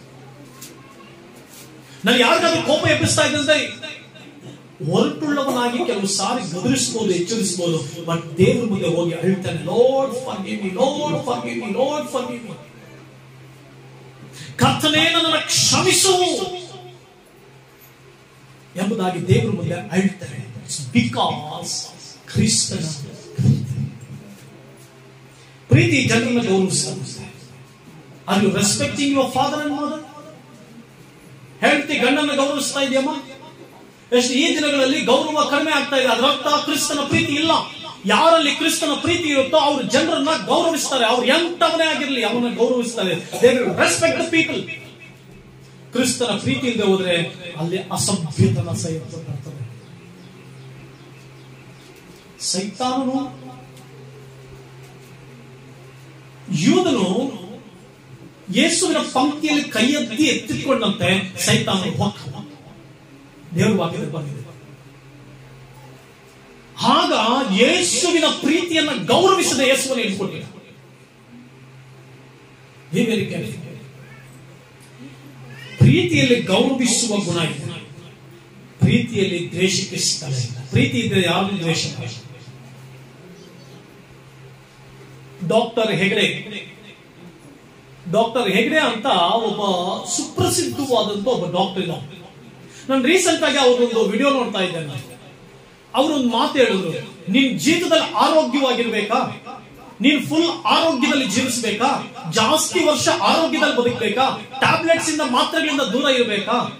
ನಾನು ಯಾರಿಗಾದ್ರೂ ಕೋಪ ಎಬ್ಬಿಸ್ತಾ ಇದ್ದಂತೆ ಹೊರಟುಳ್ಳವನಾಗಿ ಕೆಲವು ಸಾರಿ ಗದರಿಸಬಹುದು ಎಚ್ಚರಿಸಬಹುದು ಬಟ್ ದೇವ್ರ ಮುಂದೆ ಹೋಗಿ ಅಳ್ತಾನೆ Lord for me Lord for me Lord for me ಕರ್ತನೇ ನನ್ನನ್ನು ಕ್ಷಮಿಸು ಎಂಬುದಾಗಿ ದೇವರ ಮುಂದೆ ಅಳ್ತಾರೆ ಬಿಕಾಸ್ ಕ್ರಿಸ್ತನ ಪ್ರೀತಿ ಜನರನ್ನ ಗೌರವಿಸ್ತಾರೆ are you respecting your father and mother ಹೆಂಡತಿ ಗಂಡನ್ನ ಗೌರವಿಸ್ತಾ ಇದೆಯಮ್ಮ ಎಷ್ಟು ಈ ದಿನಗಳಲ್ಲಿ ಗೌರವ ಕಡಿಮೆ ಆಗ್ತಾ ಇದೆ ಅದರರ್ಥ ಕ್ರಿಸ್ತನ ಪ್ರೀತಿ ಇಲ್ಲ ಯಾರಲ್ಲಿ ಕ್ರಿಸ್ತನ ಪ್ರೀತಿ ಇರುತ್ತೋ ಅವರು ಜನರನ್ನ ಗೌರವಿಸ್ತಾರೆ ಅವ್ರು ಎಂತವನೇ ಆಗಿರಲಿ ಅವನ್ನ ಗೌರವಿಸ್ತಾರೆ ದೇ ರೆಸ್ಪೆಕ್ಟ್ ಪೀಪಲ್ ಕ್ರಿಸ್ತನ ಪ್ರೀತಿ ಇಲ್ಲದೆ ಹೋದ್ರೆ ಅಲ್ಲಿ ಅಸಭ್ಯತನ ಸಹಿತ ಬರ್ತದೆ ಸೈತಾನನು ಯೂದನು ಯೇಸುವಿನ ಪಂಕ್ತಿಯಲ್ಲಿ ಕೈ ಎತ್ತಿ ಎತ್ತಿಕೊಂಡಂತೆ ಸೈತಾನನು ಹೊಕ್ಕ ದೇವರ ವಾಕ್ಯದಲ್ಲಿ ಬಂದಿದೆ ಆಗ ಯೇಸುವಿನ ಪ್ರೀತಿಯನ್ನ ಗೌರವಿಸದ ಯೇಸುವನ್ನು ಇಟ್ಕೊಂಡಿಲ್ಲ Be very careful. ಪ್ರೀತಿಯಲ್ಲಿ ಗೌರವಿಸುವ ಗುಣ ಇದೆ ಪ್ರೀತಿಯಲ್ಲಿ ದ್ವೇಷಕ್ಕೆ ಸ್ಥಳ ಇಲ್ಲ ಪ್ರೀತಿ ಇದ್ರೆ ಯಾವುದು ದ್ವೇಷ ಇಲ್ಲ. ಡಾಕ್ಟರ್ ಹೆಗಡೆ ಡಾಕ್ಟರ್ ಹೆಗಡೆ ಅಂತ ಒಬ್ಬ ಸುಪ್ರಸಿದ್ಧವಾದಂತ ಒಬ್ಬ ಡಾಕ್ಟರ್ ಇದ್ದ ನಾನು ರೀಸೆಂಟ್ ಆಗಿ ಅವ್ರೊಂದು ವಿಡಿಯೋ ನೋಡ್ತಾ ಇದ್ದೇನೆ ನಾನು. ಅವರೊಂದು ಮಾತು ಹೇಳಿದ್ರು ನಿನ್ ಜೀವಿತದಲ್ಲಿ ಆರೋಗ್ಯವಾಗಿರ್ಬೇಕಾ ನೀನ್ ಫುಲ್ ಆರೋಗ್ಯದಲ್ಲಿ ಜೀವಿಸಬೇಕಾ ಜಾಸ್ತಿ ವರ್ಷ ಆರೋಗ್ಯದಲ್ಲಿ ಬದುಕಬೇಕಾ ಟ್ಯಾಬ್ಲೆಟ್ಸ್ ಇಂದ ಮಾತ್ರೆಗಳಿಂದ ದೂರ ಇರಬೇಕಾ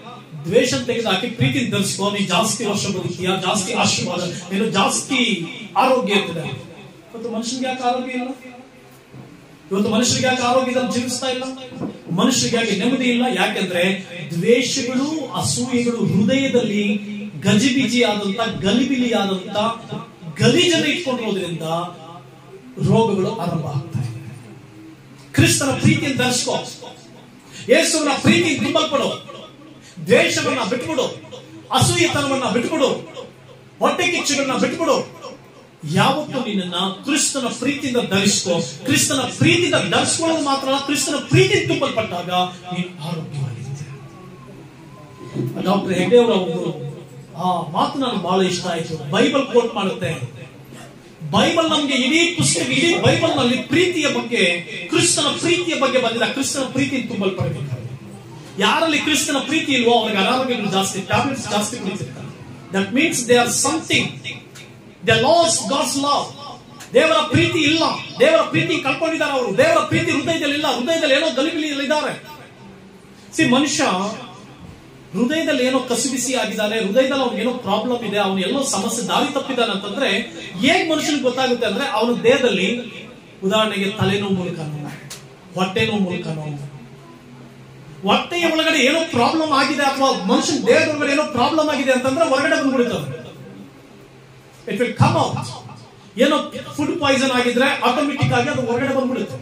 ದ್ವೇಷ ತೆಗೆದುಹಾಕಿ ಪ್ರೀತಿ ಧರಿಸ್ಕೋ ನೀ ಜಾಸ್ತಿ ವರ್ಷ ಬದುಕ್ತೀಯ ಜಾಸ್ತಿ ಆಶೀರ್ವಾದ ನೀನು ಜಾಸ್ತಿ ಆರೋಗ್ಯ ಇರ್ತದೆ ಇವತ್ತು ಮನುಷ್ಯನಿಗೆ ಯಾಕೆ ಆರೋಗ್ಯ ಇಲ್ಲ ಇವತ್ತು ಮನುಷ್ಯರಿಗೆ ಯಾಕೆ ಆರೋಗ್ಯದಲ್ಲಿ ಜೀವಿಸ್ತಾ ಇಲ್ಲ ಮನುಷ್ಯರಿಗೆ ಯಾಕೆ ನೆಮ್ಮದಿ ಇಲ್ಲ ಯಾಕೆಂದ್ರೆ ದ್ವೇಷಗಳು ಅಸೂಯೆಗಳು ಹೃದಯದಲ್ಲಿ ಗಜಿಬಿಜಿ ಆದಂತ ಗಲಿಬಿಲಿ ಆದಂತ ಗಲೀಜನ್ನ ಇಟ್ಕೊಂಡಿರೋದ್ರಿಂದ ರೋಗಗಳು ಆರಂಭ ಆಗ್ತಾ ಇದೆ ಕ್ರಿಸ್ತನ ಪ್ರೀತಿಯನ್ನು ಧರಿಸ್ಕೋ ಯೇಸುವಿನ ಪ್ರೀತಿ ತುಂಬಲ್ಪಡು ದ್ವೇಷವನ್ನ ಬಿಟ್ಬಿಡು ಅಸೂಯತನವನ್ನ ಬಿಟ್ಬಿಡು ಹೊಟ್ಟೆ ಕಿಚ್ಚುಗಳನ್ನ ಬಿಟ್ಬಿಡು ಯಾವತ್ತೂ ನಿನ್ನನ್ನ ಕ್ರಿಸ್ತನ ಪ್ರೀತಿಯಿಂದ ಧರಿಸ್ಕೋ ಕ್ರಿಸ್ತನ ಪ್ರೀತಿಯಿಂದ ಧರಿಸ್ಕೊಳ್ಳೋದು ಮಾತ್ರ ಅಲ್ಲ, ಕ್ರಿಸ್ತನ ಪ್ರೀತಿ ತುಂಬಲ್ಪಟ್ಟಾಗ ನೀನು ಆರೋಗ್ಯವಾಗಿರ್ತೀಯ ಡಾಕ್ಟರ್ ಹೆಗ್ಡೆ ಅವರು ಆ ಮಾತು ನನಗೆ ಬಹಳ ಇಷ್ಟ ಆಯ್ತು ಬೈಬಲ್ ಕೋಟ್ ಮಾಡುತ್ತೆ ಬೈಬಲ್ ನಮ್ಗೆ ಇಡೀ ಪುಸ್ತಕ ಇಡೀ ಬೈಬಲ್ ನಲ್ಲಿ ಪ್ರೀತಿಯ ಬಗ್ಗೆ ಕ್ರಿಸ್ತನ ಪ್ರೀತಿಯ ಬಗ್ಗೆ ಬಂದಿಲ್ಲ ಕ್ರಿಸ್ತನ ಪ್ರೀತಿ ತುಂಬಲ್ಪಡಬೇಕು ಯಾರಲ್ಲಿ ಕ್ರಿಸ್ತನ ಪ್ರೀತಿ ಇಲ್ವೋ ಅವ್ರಿಗೆ ಅನಾರೋಗ್ಯಗಳು ಜಾಸ್ತಿ ಟ್ಯಾಬ್ಲೆಟ್ಸ್ ಜಾಸ್ತಿ ಕುಡಿತಿರ್ತಾರೆ that means they are something they lose God's love ದೇವರ ಪ್ರೀತಿ ಇಲ್ಲ ದೇವರ ಪ್ರೀತಿ ಕಳ್ಕೊಂಡಿದ್ದಾರೆ ಅವರು ದೇವರ ಪ್ರೀತಿ ಹೃದಯದಲ್ಲಿ ಇಲ್ಲ ಹೃದಯದಲ್ಲಿ ಏನೋ ಗಲಿಬಿಲಿಯಲ್ಲಿ ಇದ್ದಾರೆ ಸಿ ಮನುಷ್ಯ ಹೃದಯದಲ್ಲಿ ಏನೋ ಕಸಿಬಿಸಿ ಆಗಿದ್ದಾನೆ ಹೃದಯದಲ್ಲಿ ಅವ್ನಿಗೆ ಏನೋ ಪ್ರಾಬ್ಲಮ್ ಇದೆ ಅವನು ಎಲ್ಲೋ ಸಮಸ್ಯೆ ದಾರಿ ತಪ್ಪಿದ್ದಾನೆ ಅಂತಂದ್ರೆ ಹೇಗ್ ಮನುಷ್ಯನಿಗೆ ಗೊತ್ತಾಗುತ್ತೆ ಅಂದ್ರೆ ಅವನ ದೇಹದಲ್ಲಿ ಉದಾಹರಣೆಗೆ ತಲೆನೋವು ಮೂಲಕನೋ ಹೊಟ್ಟೆ ನೋವು ಮೂಲಕನೋ ಹೊಟ್ಟೆಯ ಒಳಗಡೆ ಏನೋ ಪ್ರಾಬ್ಲಮ್ ಆಗಿದೆ ಅಥವಾ ಮನುಷ್ಯನ ದೇಹದ ಒಳಗಡೆ ಏನೋ ಪ್ರಾಬ್ಲಮ್ ಆಗಿದೆ ಅಂತಂದ್ರೆ ಹೊರಗಡೆ ಬಂದ್ಬಿಡುತ್ತದೆ ಇಟ್ ವಿಲ್ ಕಮ್ ಔಟ್ ಏನೋ ಫುಡ್ ಪಾಯ್ಸನ್ ಆಗಿದ್ರೆ ಆಟೋಮೆಟಿಕ್ ಆಗಿ ಅದು ಹೊರಗಡೆ ಬಂದ್ಬಿಡುತ್ತೆ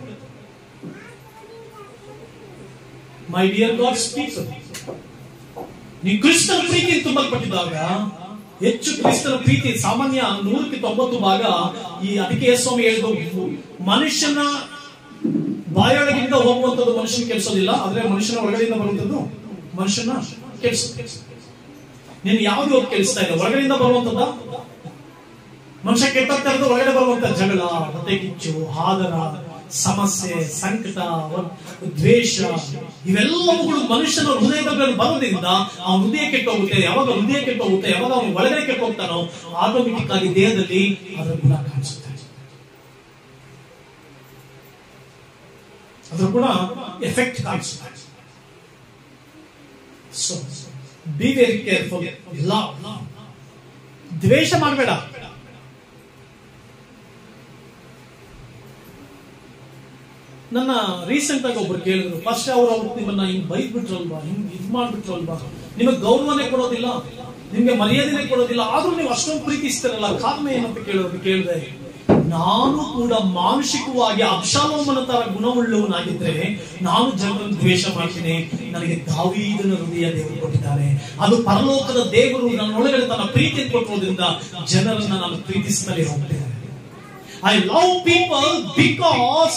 ಮೈ ಡಿಯರ್ ಗಾಡ್ ಸ್ಪೀಕ್ ನೀವು ಕ್ರಿಸ್ತನ ಪ್ರೀತಿ ತುಂಬಲ್ಪಟ್ಟಿದ್ದಾಗ ಹೆಚ್ಚು ಕ್ರಿಸ್ತನ ಪ್ರೀತಿ ಸಾಮಾನ್ಯ ನೂರಕ್ಕೆ ತೊಂಬತ್ತು ಭಾಗ ಈ ಅದಕ್ಕೆ ಯೇಸು ಸ್ವಾಮಿ ಹೇಳಿದ್ರು ಮನುಷ್ಯನ ಬಾಯೊಳಗಿಂದ ಹೋಗುವಂತದ್ದು ಮನುಷ್ಯನ ಕೆಲ್ಸೋದಿಲ್ಲ ಆದ್ರೆ ಮನುಷ್ಯನ ಒಳಗಡೆಯಿಂದ ಬರುವಂತದ್ದು ಮನುಷ್ಯನ ಕೆಲ್ಸ ನೀನು ಯಾವ್ದು ಹೋಗಿ ಕೆಲಿಸ್ತಾ ಇದೆ ಒಳಗಡೆಯಿಂದ ಬರುವಂತದ್ದ ಮನುಷ್ಯ ಕೆಟ್ಟ ಒಳಗಡೆ ಬರುವಂತ ಜಗಳ ಹೊಟ್ಟೆ ಕಿಚ್ಚು ಹಾದರ ಸಮಸ್ಯೆ ಸಂಕಟ ಒ- ದ್ವೇಷ ಇವೆಲ್ಲವುಗಳು ಮನುಷ್ಯನ ಹೃದಯದಲ್ಲಿ ಬರೋದ್ರಿಂದ ಆ ಹೃದಯ ಕೆಟ್ಟೋಗುತ್ತೆ ಯಾವಾಗ ಹೃದಯ ಕೆಟ್ಟೋಗುತ್ತೆ ಯಾವಾಗ ಅವನು ಒಳಗಡೆ ಕೆಟ್ಟೋಗ್ತಾನೋ ಆಟೋಮೆಟಿಕ್ ಆಗಿ ದೇಹದಲ್ಲಿ ಅದರ ಗುಣ ಕಾಣಿಸುತ್ತೆ ಅದ್ರ ಕೂಡ ಎಫೆಕ್ಟ್ ಕಾಣಿಸುತ್ತೆ so be very careful love ದ್ವೇಷ ಮಾಡಬೇಡ ನನ್ನ ರೀಸೆಂಟ್ ಆಗಿ ಒಬ್ರು ಕೇಳಿದ್ರು ಫಸ್ಟ್ ಅವ್ರು ಅವ್ರು ನಿಮ್ಮನ್ನ ಹಿಂಗ್ ಬೈದ್ ಬಿಟ್ರಲ್ವಾ ಹಿಂಗ್ ಇದ್ ಮಾಡ್ಬಿಟ್ರಲ್ವಾ ನಿಮಗೆ ಗೌರವನೇ ಕೊಡೋದಿಲ್ಲ ನಿಮ್ಗೆ ಮರ್ಯಾದೆನೇ ಕೊಡೋದಿಲ್ಲ ಆದ್ರೂ ನೀವು ಅಷ್ಟೊಂದು ಪ್ರೀತಿಸ್ತಾರಲ್ಲ ಕಾರಣ ಏನಂತ ಕೇಳೋದು ಕೇಳಿದೆ ನಾನು ಕೂಡ ಮಾನಸಿಕವಾಗಿ ಅಬ್ಶಾಲೋಮನ ತರ ಗುಣವುಳ್ಳವನಾಗಿದ್ರೆ ನಾನು ಜನರನ್ನು ದ್ವೇಷ ಮಾಡ್ತೀನಿ ನನಗೆ ದಾವೀದನ ಹೃದಯ ದೇವರು ಕೊಟ್ಟಿದ್ದಾರೆ ಅದು ಪರಲೋಕದ ದೇವರು ನನ್ನೊಳಗಡೆ ತನ್ನ ಪ್ರೀತಿಯನ್ನು ಕೊಟ್ಟಿರೋದ್ರಿಂದ ಜನರನ್ನ ನಾನು ಪ್ರೀತಿಸ್ತಲೇ ಹೋಗ್ತೇನೆ ಐ ಲವ್ ಪೀಪಲ್ ಬಿಕಾಸ್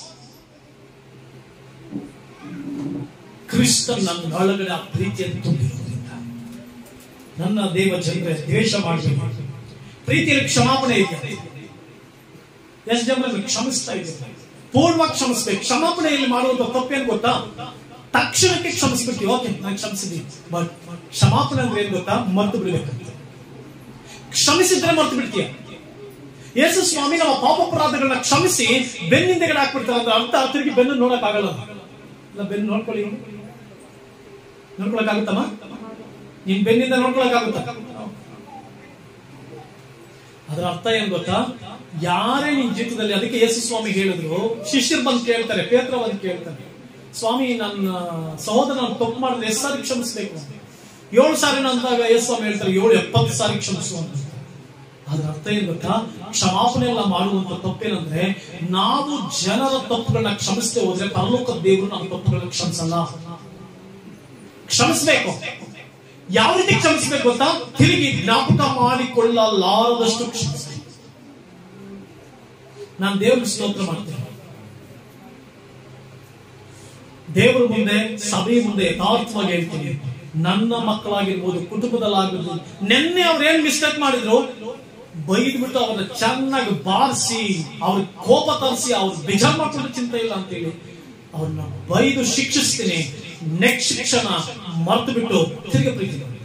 ಕ್ರಿಸ್ತ ನನ್ನ ಒಳಗಡೆ ಆ ಪ್ರೀತಿಯನ್ನು ತುಂಬಿರುವುದಿಲ್ಲ ನನ್ನ ದೇವ ಜನರೇ ದ್ವೇಷ ಮಾಡಬೇಕು ಪ್ರೀತಿಯಲ್ಲಿ ಕ್ಷಮಾಪಣೆ ಇದೆ ಎಷ್ಟು ಜನರನ್ನು ಕ್ಷಮಿಸ್ತಾ ಇದ್ದೇವೆ ಪೂರ್ಣವಾಗಿ ಕ್ಷಮಿಸ್ಬೇಕು ಕ್ಷಮಾಪಣೆಯಲ್ಲಿ ಮಾಡುವಂತ ತಪ್ಪೇನು ಗೊತ್ತಾ ತಕ್ಷಣಕ್ಕೆ ಕ್ಷಮಿಸ್ಬಿಡ್ತೀವಿ ಓಕೆ ನಾನು ಕ್ಷಮಿಸಿದ್ದೀನಿ ಬಟ್ ಕ್ಷಮಾಪಣೆ ಅಂದ್ರೆ ಏನ್ ಗೊತ್ತಾ ಮರ್ತು ಬಿಡ್ಬೇಕಂತ ಕ್ಷಮಿಸಿದ್ರೆ ಮರ್ತು ಬಿಡ್ತೀಯ ಯೇಸು ಸ್ವಾಮಿ ನಮ್ಮ ಪಾಪಪರಾಧಗಳನ್ನ ಕ್ಷಮಿಸಿ ಬೆನ್ನಿಂದೆಗಡೆ ಹಾಕ್ಬಿಡ್ತಾರೆ ಅಂದ್ರೆ ಅರ್ಥ ತಿರುಗಿ ಬೆನ್ನು ನೋಡಕ್ ಆಗಲ್ಲ ಇಲ್ಲ ಬೆನ್ನು ನೋಡ್ಕೊಳ್ಳಿ ನೋಡ್ಕೊಳಕ್ ಆಗುತ್ತಮ್ಮ ನಿನ್ ಬೆನ್ನಿಂದ ನೋಡ್ಕೊಳಕ್ ಆಗುತ್ತ ಅದರ ಅರ್ಥ ಏನ್ ಗೊತ್ತಾ ಯಾರೇ ನಿನ್ ಜೀವಿತದಲ್ಲಿ ಅದಕ್ಕೆ ಯೇಸು ಸ್ವಾಮಿ ಹೇಳಿದ್ರು ಶಿಷ್ಯರು ಬಂದು ಕೇಳ್ತಾರೆ ಪೇತ್ರ ಬಂದು ಕೇಳ್ತಾರೆ ಸ್ವಾಮಿ ನನ್ನ ಸಹೋದರ ನಾನು ತಪ್ಪು ಮಾಡಿದ್ರೆ ಎಷ್ಟು ಸಾರಿ ಕ್ಷಮಿಸ್ಬೇಕು ಏಳು ಸಾರಿ ಅಂದಾಗ ಯೇಸು ಸ್ವಾಮಿ ಹೇಳ್ತಾರೆ ಏಳು ಎಪ್ಪತ್ತು ಸಾರಿ ಕ್ಷಮಿಸು ಅಂತ ಅದರ ಅರ್ಥ ಏನ್ ಗೊತ್ತಾ ಕ್ಷಮಾಪಣೆ ಎಲ್ಲ ಮಾಡುವಂತ ತಪ್ಪೇನಂದ್ರೆ ನಾವು ಜನರ ತಪ್ಪುಗಳನ್ನ ಕ್ಷಮಿಸದೆ ಹೋದ್ರೆ ಪರಲೋಕ ದೇವರು ನಮ್ಮ ತಪ್ಪುಗಳನ್ನ ಕ್ಷಮಿಸಲ್ಲ ಕ್ಷಮಿಸ್ಬೇಕು ಯಾವ ರೀತಿ ಕ್ಷಮಿಸ್ಬೇಕು ಗೊತ್ತಾ ತಿರುಗಿ ಜ್ಞಾಪಕ ಮಾಡಿಕೊಳ್ಳಲಾರದಷ್ಟು ಕ್ಷಮಿಸ್ಬೇಕು ನಾನು ದೇವ್ರಿಗೆ ಸ್ತೋತ್ರ ಮಾಡ್ತೇನೆ ದೇವರ ಮುಂದೆ ಸಭೆ ಮುಂದೆ ಯಥಾರ್ಥವಾಗಿ ಹೇಳ್ತೀನಿ ನನ್ನ ಮಕ್ಕಳಾಗಿರ್ಬೋದು ಕುಟುಂಬದಲ್ಲಾಗಿರ್ಬೋದು ನಿನ್ನೆ ಅವ್ರು ಏನ್ ಮಿಸ್ಟೇಕ್ ಮಾಡಿದ್ರು ಬೈದ್ಬಿಟ್ಟು ಅವ್ರನ್ನ ಚೆನ್ನಾಗಿ ಬಾರಿಸಿ ಅವ್ರ ಕೋಪ ತರಿಸಿ ಅವ್ರ ಬೇಜಾರ್ ಮಾಡ್ಕೊಂಡು ಚಿಂತೆ ಇಲ್ಲ ಅಂತೇಳಿ ಅವ್ರನ್ನ ಬೈದು ಶಿಕ್ಷಿಸ್ತೀನಿ ನೆಕ್ಸ್ಟ್ ಕ್ಷಣ ಮರ್ತು ಬಿಟ್ಟು ತಿರುಗಿ ಪ್ರೀತಿ ಮಾಡ್ತೀನಿ.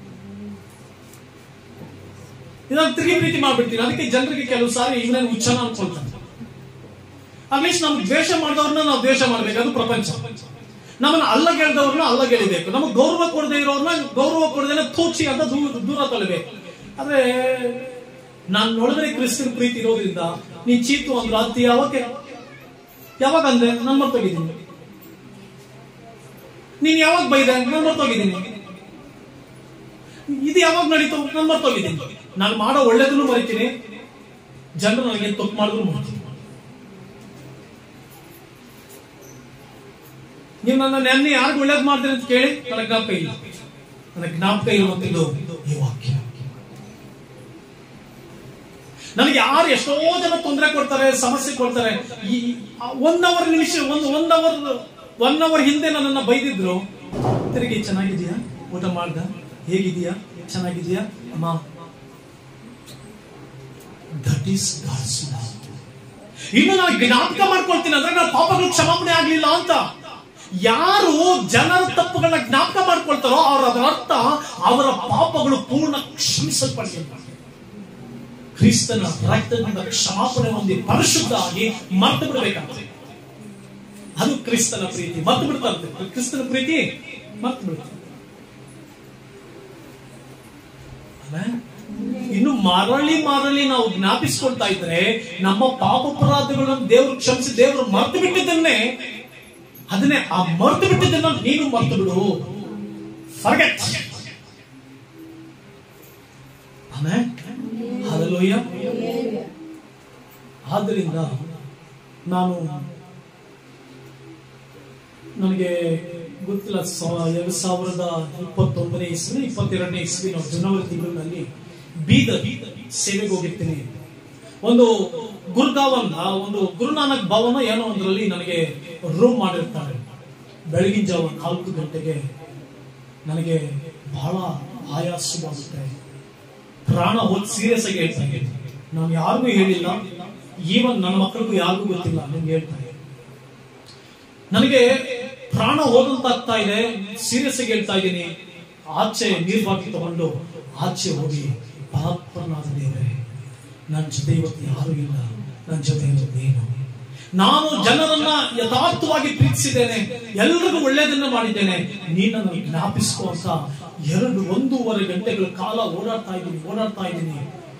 ಇದನ್ನ ತಿರುಗಿ ಪ್ರೀತಿ ಮಾಡ್ಬಿಡ್ತೀನಿ ಅದಕ್ಕೆ ಜನರಿಗೆ ಕೆಲವು ಸಾರಿ ಇವನೇನು ಹುಚ್ಚನ ಅನ್ಕೊಳ್ತಾನೆ ಅಟ್ಲೀಸ್ಟ್ ನಮ್ಗೆ ದ್ವೇಷ ಮಾಡಿದವ್ರನ್ನ ನಾವು ದ್ವೇಷ ಮಾಡ್ಬೇಕು ಅದು ಪ್ರಪಂಚ ನಮ್ಮನ್ನ ಅಲ್ಲಗೆಳ್ದವ್ರನ್ನ ಅಲ್ಲಗೆಳಿಬೇಕು ನಮಗೆ ಗೌರವ ಕೊಡದೆ ಇರೋರ್ನ ಗೌರವ ಕೊಡದೇನೆ ತೋಚಿ ಅಂತ ದೂರ ದೂರ ತೊಳಿಬೇಕು ಆದ್ರೆ ನಾನು ನೋಡಿದ್ರೆ ಕ್ರಿಸ್ತನ ಪ್ರೀತಿ ಇರೋದ್ರಿಂದ ನೀ ಚೀತು ಅಂದ್ರೆ ಅತ್ತಿ ಯಾವಾಗ ಯಾವಾಗ ಅಂದೆ ನಾನು ಮರ್ತೋಗಿದ್ದೀನಿ ನೀನ್ ಯಾವಾಗ ಬೈದೆ ನಾನು ಮರ್ತೋಗಿದ್ದೀನಿ ಇದು ಯಾವಾಗ ನಡೀತು ನಾನು ಮರ್ತೋಗಿದ್ದೀನಿ ನಾನು ಮಾಡೋ ಒಳ್ಳೇದನ್ನು ಮರಿತೀನಿ ಜನರು ನನಗೆ ತಪ್ಪು ಮಾಡಿದ್ರು ಮಾಡ್ತೀನಿ ನೀವು ನನ್ನ ನೆನ್ನೆ ಯಾರಿಗೂ ಒಳ್ಳೇದು ಮಾಡ್ತೀನಿ ಅಂತ ಕೇಳಿ ನನಗೆ ಜ್ಞಾಪಕ ಇಲ್ಲ ನನಗೆ ಜ್ಞಾಪಕ ಇರುವಂತದ್ದು ಈ ವಾಕ್ಯ ನನಗೆ ಯಾರು ಎಷ್ಟೋ ಜನ ತೊಂದರೆ ಕೊಡ್ತಾರೆ ಸಮಸ್ಯೆ ಕೊಡ್ತಾರೆ ಈ ಒನ್ ಅವರ್ ನಿಮಿಷ ಒಂದು ಒನ್ ಅವರ್ ಒನ್ ಅವರ್ ಹಿಂದೆ ನನ್ನನ್ನ ಬೈದಿದ್ರು ತಿರುಗಿ ಚೆನ್ನಾಗಿದೆಯಾ ಊಟ ಮಾಡ್ದ ಹೇಗಿದೆಯಾ ಚೆನ್ನಾಗಿದೆಯಾ ಅಮ್ಮ ದಟ್ ಈಸ್ ಗಾಡ್ಸ್ ಇನ್ನು ನಾನು ಜ್ಞಾಪಕ ಮಾಡ್ಕೊಳ್ತೀನಿ ಅಂದ್ರೆ ನನ್ನ ಪಾಪಗಳು ಕ್ಷಮಾಪಣೆ ಆಗ್ಲಿಲ್ಲ ಅಂತ ಯಾರು ಜನರ ತಪ್ಪುಗಳನ್ನ ಜ್ಞಾಪಕ ಮಾಡ್ಕೊಳ್ತಾರೋ ಅವ್ರ ಅದರ ಅರ್ಥ ಅವರ ಪಾಪಗಳು ಪೂರ್ಣ ಕ್ಷಮಿಸಲ್ಪಟ್ಟಿಲ್ಲ ಕ್ರಿಸ್ತನ ರಕ್ತದಿಂದ ಕ್ಷಮಾಪಣೆ ಹೊಂದಿ ಪರಿಶುದ್ಧ ಆಗಿ ಮರ್ತು ಬಿಡಬೇಕಾಗ್ತದೆ ಅದು ಕ್ರಿಸ್ತನ ಪ್ರೀತಿ ಮರ್ತು ಬಿಡ್ತಾ ಇರ್ತದೆ ಕ್ರಿಸ್ತನ ಪ್ರೀತಿ ಮರ್ತು ಬಿಡ್ತಾರೆ ಆಮೇಲೆ ಇನ್ನು ಮರಳಿ ಮರಳಿ ನಾವು ಜ್ಞಾಪಿಸ್ಕೊಳ್ತಾ ಇದ್ರೆ ನಮ್ಮ ಪಾಪಪರಾಧಗಳನ್ನು ದೇವರು ಕ್ಷಮಿಸಿ ದೇವರು ಮರ್ತು ಬಿಟ್ಟಿದ್ದನ್ನೇ ಅದನ್ನೇ ಆ ಮರ್ತು ಬಿಟ್ಟಿದ್ದನ್ನ ನೀನು ಮರ್ತು ಬಿಡು ಫರ್ಗೆಟ್ ಆಮೇಲೆ ಹಲಲೋಯ್ಯ ಆದ್ದರಿಂದ ನಾನು ನನಗೆ ಗೊತ್ತಿಲ್ಲ ಸಾ- ಎರಡು ಸಾವಿರದ ಇಪ್ಪತ್ತೊಂದನೇ ಇಸ್ವಿ ಇಪ್ಪತ್ತೆರಡನೇ ಇಸ್ವಿ ನಾವು ಜನವರಿ ತಿಂಗಳಿನಲ್ಲಿ ಬೀದರ್ ಸೇವೆಗೆ ಹೋಗಿರ್ತೀನಿ ಒಂದು ಗುರುಗಾವ್ ಅಂತ ಒಂದು ಗುರುನಾನಕ್ ಭವನ ಏನೋ ಒಂದರಲ್ಲಿ ನನಗೆ ರೂಮ್ ಮಾಡಿರ್ತಾರೆ ಬೆಳಗಿನ ಜಾವ ನಾಲ್ಕು ಗಂಟೆಗೆ ನನಗೆ ಬಹಳ ಆಯಾಸವಾಗುತ್ತೆ ಪ್ರಾಣ ಹೋದ್ ಸೀರಿಯಸ್ ಆಗಿ ಹೇಳ್ತಾ ಇದ್ದೀನಿ ನಾನು ಯಾರಿಗೂ ಹೇಳಿಲ್ಲ ಈವನ್ ನನ್ನ ಮಕ್ಕಳಿಗೂ ಯಾರಿಗೂ ಗೊತ್ತಿಲ್ಲ ನಿಮ್ಗೆ ಹೇಳ್ತಾ ಇದ್ದೀನಿ ನನಗೆ ಪ್ರಾಣ ಹೋದಂತ ಆಗ್ತಾ ಇದೆ ಸೀರಿಯಸ್ ಆಗಿ ಹೇಳ್ತಾ ಇದ್ದೀನಿ ಆಚೆ ನೀರ್ ಬಾಕಿ ತಗೊಂಡು ಆಚೆ ಹೋಗಿ ಪರಾತ್ಮನಾದ ದೇವರೇ ನನ್ನ ಜೊತೆ ಇವತ್ತು ಯಾರು ಇಲ್ಲ ನನ್ನ ಜೊತೆ ಇವತ್ತು ಏನು ನಾನು ಜನರನ್ನ ಯಥಾರ್ಥವಾಗಿ ಪ್ರೀತಿಸಿದ್ದೇನೆ ಎಲ್ರಿಗೂ ಒಳ್ಳೇದನ್ನ ಮಾಡಿದ್ದೇನೆ ನೀನನ್ನು ಜ್ಞಾಪಿಸ್ಕೋ ಅಂತ ಎರಡು ಒಂದೂವರೆ ಗಂಟೆಗಳ ಕಾಲ ಓಡಾಡ್ತಾ ಇದ್ದೀನಿ ಓಡಾಡ್ತಾ ಇದ್ದೀನಿ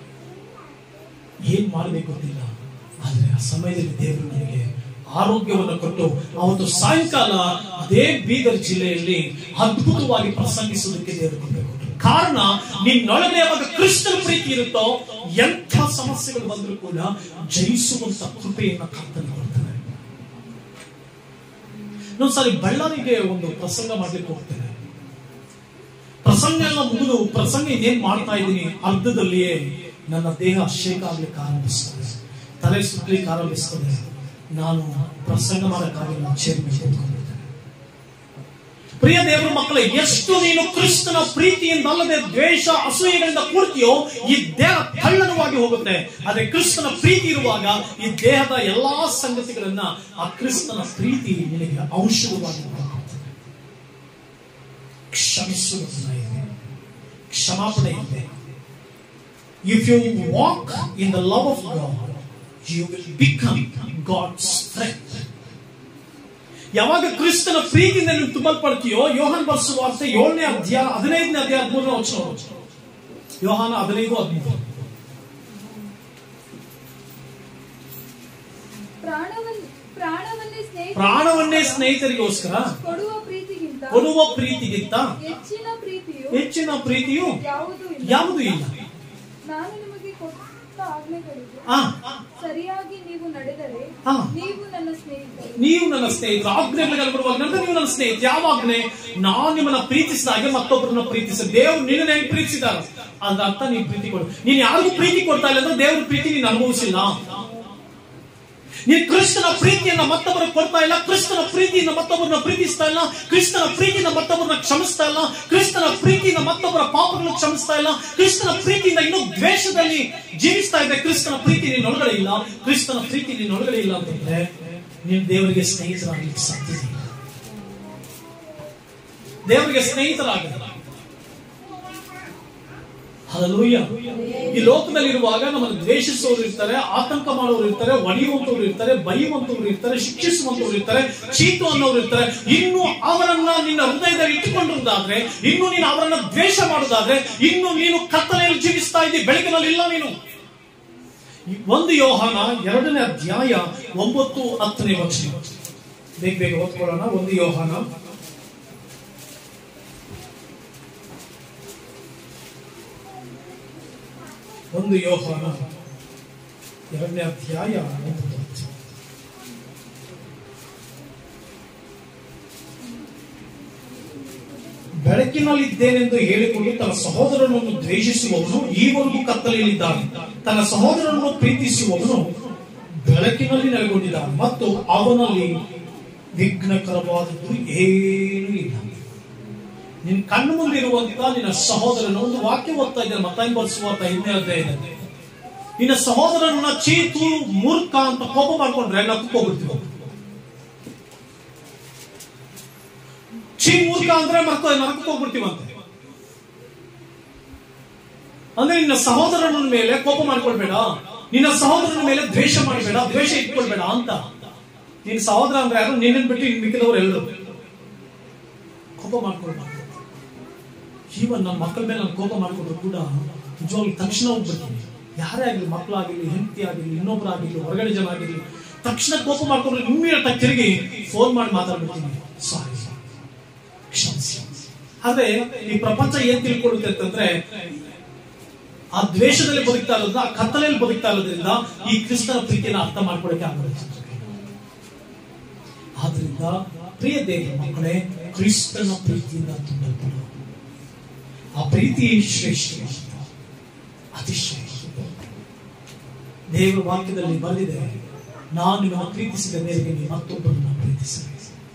ಏನ್ ಮಾಡ್ಬೇಕು ಗೊತ್ತಿಲ್ಲ ಆದ್ರೆ ಆ ಸಮಯದಲ್ಲಿ ದೇವರು ನನಗೆ ಆರೋಗ್ಯವನ್ನು ಕೊಟ್ಟು ಅವತ್ತು ಸಾಯಂಕಾಲ ಅದೇ ಬೀದರ್ ಜಿಲ್ಲೆಯಲ್ಲಿ ಅದ್ಭುತವಾಗಿ ಪ್ರಸಂಗಿಸುವುದಕ್ಕೆ ದೇವರು ಕೊಡಬೇಕು ಕಾರಣ ನಿನ್ನೊಳಗೆ ಯಾವಾಗ ಕ್ರಿಸ್ತನ ಪ್ರೀತಿ ಇರುತ್ತೋ ಎಂಥ ಸಮಸ್ಯೆಗಳು ಬಂದರೂ ಕೂಡ ಜಯಿಸುವಂತ ಕೃಪೆಯನ್ನ ಕರ್ತನ ಕೊಡ್ತಾನೆ ಇನ್ನೊಂದ್ಸಾರಿ ಬಳ್ಳಾರಿಗೆ ಒಂದು ಪ್ರಸಂಗ ಮಾಡ್ಲಿಕ್ಕೆ ಹೋಗ್ತೇನೆ ಪ್ರಸಂಗ ಎಲ್ಲ ಮುಗಿದು ಪ್ರಸಂಗ ಇನ್ನೇನ್ ಮಾಡ್ತಾ ಇದ್ದೀನಿ ಅರ್ಧದಲ್ಲಿಯೇ ನನ್ನ ದೇಹ ಶೇಕ ಆಗ್ಲಿಕ್ಕೆ ಆರಂಭಿಸ್ತದೆ ತಲೆ ಸುತ್ತಲಿಕ್ಕೆ ಆರಂಭಿಸ್ತದೆ ನಾನು ಪ್ರಸಂಗ ಮಾಡಕ್ಕಾಗಿಲ್ಲ ಚೇರ್ ಮೇಲೆ ಕೂತ್ಕೊಂಡಿದ್ದೇನೆ ಪ್ರಿಯ ದೇವರ ಮಕ್ಕಳೇ ಎಷ್ಟು ನೀನು ಕ್ರಿಸ್ತನ ಪ್ರೀತಿಯಿಂದ ಅಲ್ಲದೆ ದ್ವೇಷ ಅಸೂಯೆಗಳಿಂದ ಕೂಡ್ತೀಯೋ ಈ ದೇಹ ಕಳ್ಳನವಾಗಿ ಹೋಗುತ್ತೆ ಆದ್ರೆ ಕ್ರಿಸ್ತನ ಪ್ರೀತಿ ಇರುವಾಗ ಈ ದೇಹದ ಎಲ್ಲಾ ಸಂಗತಿಗಳನ್ನ ಆ ಕ್ರಿಸ್ತನ ಪ್ರೀತಿ ನಿನಗೆ ಔಷಧವಾಗಿ ಕೊಡುತ್ತದೆ. ಕ್ಷಮಿಸುವುದನ್ನ ಇದೆ ಕ್ಷಮಾಪಣೆ ಇದೆ if you walk in the love of God you will become God's friend ಯಾವಾಗ ಕ್ರಿಸ್ತನ ಪ್ರೀತಿಯಿಂದ ನೀವು ತುಂಬಲ್ಪಡ್ತೀಯೋ ಯೋಹನ್ ಬರ್ಸುವ ವಾರ್ತೆ ಏಳನೇ ಅಧ್ಯಾಯ ಹದಿನೈದನೇ ಅಧ್ಯಾಯ ಹದಿಮೂರನೇ ವಚನ ಯೋಹಾನ ಹದಿನೈದು ಹದಿಮೂರು ಪ್ರಾಣವನ್- ಪ್ರಾಣವನ್ನೇ ಸ್ನೇಹಿತ ಪ್ರಾಣವನ್ನೇ ಸ್ನೇಹಿತರಿಗೋಸ್ಕರ ಕೊಡುವ ಪ್ರೀತಿಗಿಂತ ಕೊಡುವ ಪ್ರೀತಿಗಿಂತ ಹೆಚ್ಚಿನ ಪ್ರೀತಿಯು ಹೆಚ್ಚಿನ ಪ್ರೀತಿಯು ಯಾವುದೂ ಇಲ್ಲ ಯಾವುದೂ ಇಲ್ಲ ನಾನು ನಿಮಗೆ ಕೊಟ್ಟ ಆಜ್ಞೆಗಳಿಗೆ ಆ, ಸರಿಯಾಗಿ ನೀವು ನಡೆದರೆ ಆ. ನೀವು ನನ್ನ ಸ್ನೇಹಿತರು ನೀವು ನನ್ನ ಸ್ನೇಹಿತರು ಆಜ್ಞೆಗಳಿಗೆ ಬರುವಾಗ ನಂತರ ನೀವು ನನ್ನ ಸ್ನೇಹಿತ ಯಾವ ಆಜ್ಞೆ ನಾನು ನಿಮ್ಮನ್ನ ಪ್ರೀತಿಸಿದ ಹಾಗೆ ಮತ್ತೊಬ್ಬರನ್ನ ಪ್ರೀತಿಸ ದೇವರು ನಿನ್ನ ಹೆಂಗ್ ಪ್ರೀತಿಸಿದಾರ ಅದ್ರ ಅರ್ಥ ನೀನ್ ಪ್ರೀತಿ ಕೊಡು ನೀನ್ ಯಾರಿಗೂ ಪ್ರೀತಿ ಕೊಡ್ತಾ ಇಲ್ಲ ಅಂದ್ರೆ ದೇವ್ರ ಪ್ರೀತಿ ನೀನು ಅನುಭವಿಸಿಲ್ಲ ನೀನ್ ಕ್ರಿಸ್ತನ ಪ್ರೀತಿಯನ್ನ ಮತ್ತೊಬ್ಬರ ಕೊಡ್ತಾ ಇಲ್ಲ ಕ್ರಿಸ್ತನ ಪ್ರೀತಿಯಿಂದ ಮತ್ತೊಬ್ಬರನ್ನ ಪ್ರೀತಿಸ್ತಾ ಇಲ್ಲ ಕ್ರಿಸ್ತನ ಪ್ರೀತಿಯಿಂದ ಮತ್ತೊಬ್ಬರನ್ನ ಕ್ಷಮಿಸ್ತಾ ಇಲ್ಲ ಕ್ರಿಸ್ತನ ಪ್ರೀತಿಯಿಂದ ಮತ್ತೊಬ್ಬರ ಪಾಪಗಳನ್ನು ಕ್ಷಮಿಸ್ತಾ ಇಲ್ಲ ಕ್ರಿಸ್ತನ ಪ್ರೀತಿಯಿಂದ ಇನ್ನೂ ದ್ವೇಷದಲ್ಲಿ ಜೀವಿಸ್ತಾ ಇದೆ ಕ್ರಿಸ್ತನ ಪ್ರೀತಿ ನಿನ್ನೊಳಗಡೆ ಇಲ್ಲ ಕ್ರಿಸ್ತನ ಪ್ರೀತಿ ನಿನ್ನೊಳಗಡೆ ಇಲ್ಲ ಅಂತಂದ್ರೆ ನೀನ್ ದೇವರಿಗೆ ಸ್ನೇಹಿತರಾಗ್ಲಿಕ್ಕೆ ಸಾಧ್ಯ ಇಲ್ಲ ದೇವರಿಗೆ ಸ್ನೇಹಿತರಾಗ ಹಲಲೂಯ್ಯ ಈ ಲೋಕದಲ್ಲಿರುವಾಗ ನಮ್ಮನ್ನು ದ್ವೇಷಿಸುವವರು ಇರ್ತಾರೆ ಆತಂಕ ಮಾಡುವವರು ಇರ್ತಾರೆ ಒಡೆಯುವಂತವ್ರು ಇರ್ತಾರೆ ಬೈಯುವಂತವ್ರು ಇರ್ತಾರೆ ಶಿಕ್ಷಿಸುವಂತವ್ರು ಇರ್ತಾರೆ ಚೀಟು ಅನ್ನೋರು ಇರ್ತಾರೆ ಇನ್ನು ಅವರನ್ನ ನಿನ್ನ ಹೃದಯದಲ್ಲಿ ಇಟ್ಟುಕೊಂಡಿರುವುದಾದ್ರೆ ಇನ್ನು ನೀನು ಅವರನ್ನ ದ್ವೇಷ ಮಾಡುವುದಾದ್ರೆ ಇನ್ನು ನೀನು ಕತ್ತಲೆಯಲ್ಲಿ ಜೀವಿಸ್ತಾ ಇದ್ದಿ ಬೆಳಕಿನಲ್ಲಿ ಇಲ್ಲ ನೀನು ಈ ಒಂದು ಯೋಹಾನ ಎರಡನೇ ಅಧ್ಯಾಯ ಒಂಬತ್ತು ಹತ್ತನೇ ವಚನ ಬೇಗ ಬೇಗ ಓದ್ಕೊಳ್ಳೋಣ ಒಂದು ಯೋಹಾನ ಒಂದು ಯೋಹಾನ ಎರಡನೇ ಅಧ್ಯಾಯ ಒಂಬತ್ತು ವಚನ. ಬೆಳಕಿನಲ್ಲಿದ್ದೇನೆಂದು ಹೇಳಿಕೊಂಡು ತನ್ನ ಸಹೋದರನನ್ನು ದ್ವೇಷಿಸುವವನು ಈವರೆಗೂ ಕತ್ತಲೆಯಲ್ಲಿದ್ದಾನೆ ತನ್ನ ಸಹೋದರನನ್ನು ಪ್ರೀತಿಸುವವನು ಬೆಳಕಿನಲ್ಲಿ ನೆಲೆಗೊಂಡಿದ್ದಾನೆ ಮತ್ತು ಅವನಲ್ಲಿ ವಿಘ್ನಕರವಾದದ್ದು ಏನೂ ಇಲ್ಲ ನಿನ್ ಕಣ್ಣು ಮುಂದಿರುವಂತ ನಿನ್ನ ಸಹೋದರನ ಒಂದು ವಾಕ್ಯ ಓದ್ತಾ ಇದ್ದಾರೆ ಮತ್ತಾಯಿ ಬರ್ಸುವಂತ ಹಿಂದೆ ಅಧ್ಯಾಯದಲ್ಲಿ ನಿನ್ನ ಸಹೋದರನ ಚೀತು ಮೂರ್ಖ ಅಂತ ಕೋಪ ಮಾಡ್ಕೊಂಡ್ರೆ ನಕ್ಕಕ್ಕೆ ಹೋಗ್ಬಿಡ್ತೀವಿ ಚೀ ಮೂರ್ಖ ಅಂದ್ರೆ ಮರ್ಕ ನರಕಕ್ಕೆ ಹೋಗ್ಬಿಡ್ತೀವಂತೆ ಅಂದ್ರೆ ನಿನ್ನ ಸಹೋದರನ ಮೇಲೆ ಕೋಪ ಮಾಡ್ಕೊಳ್ಬೇಡ ನಿನ್ನ ಸಹೋದರನ ಮೇಲೆ ದ್ವೇಷ ಮಾಡಬೇಡ ದ್ವೇಷ ಇಟ್ಕೊಳ್ಬೇಡ ಅಂತ ನಿನ್ನ ಸಹೋದರ ಅಂದ್ರೆ ಯಾರು ನಿನ್ನನ್ನು ಬಿಟ್ಟು ಇನ್ ಮಿಕ್ಕಿದವರು ಎಲ್ಲರೂ ಕೋಪ ಮಾಡ್ಕೊಳ್ಬಾರ್ದು ಈವನ್ ನನ್ನ ಮಕ್ಕಳ ಮೇಲೆ ನಾನು ಕೋಪ ಮಾಡ್ಕೊಂಡ್ರು ಕೂಡ ನಿಜವಾಗ್ಲೂ ತಕ್ಷಣ ಹೋಗ್ಬಿಡ್ತೀನಿ ಯಾರೇ ಆಗಲಿ ಮಕ್ಕಳಾಗಿರ್ಲಿ ಹೆಂಡತಿ ಆಗಿರ್ಲಿ ಇನ್ನೊಬ್ಬರಾಗಿರ್ಲಿ ಹೊರಗಡೆ ಜನ ಆಗಿರ್ಲಿ ತಕ್ಷಣ ಕೋಪ ಮಾಡ್ಕೊಂಡ್ರೆ ಇಮ್ಮಿಡಿಯೇಟ್ ಆಗಿ ತಿರುಗಿ ಫೋನ್ ಮಾಡಿ ಮಾತಾಡ್ಬಿಡ್ತೀನಿ ಸಾರಿ ಕ್ಷಮಿಸಿ ಆದ್ರೆ ಈ ಪ್ರಪಂಚ ಏನ್ ತಿಳ್ಕೊಳ್ಳುತ್ತೆ ಅಂತಂದ್ರೆ ಆ ದ್ವೇಷದಲ್ಲಿ ಬದುಕ್ತಾ ಇರೋದ್ರಿಂದ ಆ ಕತ್ತಲೆಯಲ್ಲಿ ಬದುಕ್ತಾ ಇರೋದ್ರಿಂದ ಈ ಕ್ರಿಸ್ತನ ಪ್ರೀತಿಯನ್ನು ಅರ್ಥ ಮಾಡ್ಕೊಳ್ಳಕ್ಕೆ ಆಗುತ್ತೆ ಆದ್ರಿಂದ ಪ್ರಿಯ ದೇವರ ಮಕ್ಕಳೇ ಕ್ರಿಸ್ತನ ಪ್ರೀತಿಯಿಂದ ತುಂಬಲ್ಪಡು ಆ ಪ್ರೀತಿ ಶ್ರೇಷ್ಠ ಅತಿಶ್ರೇಷ್ಠ ದೇವರ ವಾಕ್ಯದಲ್ಲಿ ಬರೆದಿದೆ ನಾನು ನಿಮ್ಮನ್ನು ಪ್ರೀತಿಸಿದ ಮೇರೆಗೆ ನೀವು ಮತ್ತೊಬ್ಬರನ್ನ ಪ್ರೀತಿಸಬೇಕು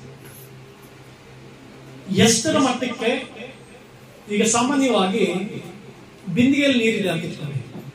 ಎಷ್ಟರ ಮಟ್ಟಕ್ಕೆ ಈಗ ಸಾಮಾನ್ಯವಾಗಿ ಬಿಂದಿಗೆಯಲ್ಲಿ ನೀರಿದೆ ಅಂತ ಇಟ್ಕೊಳ್ಳಿ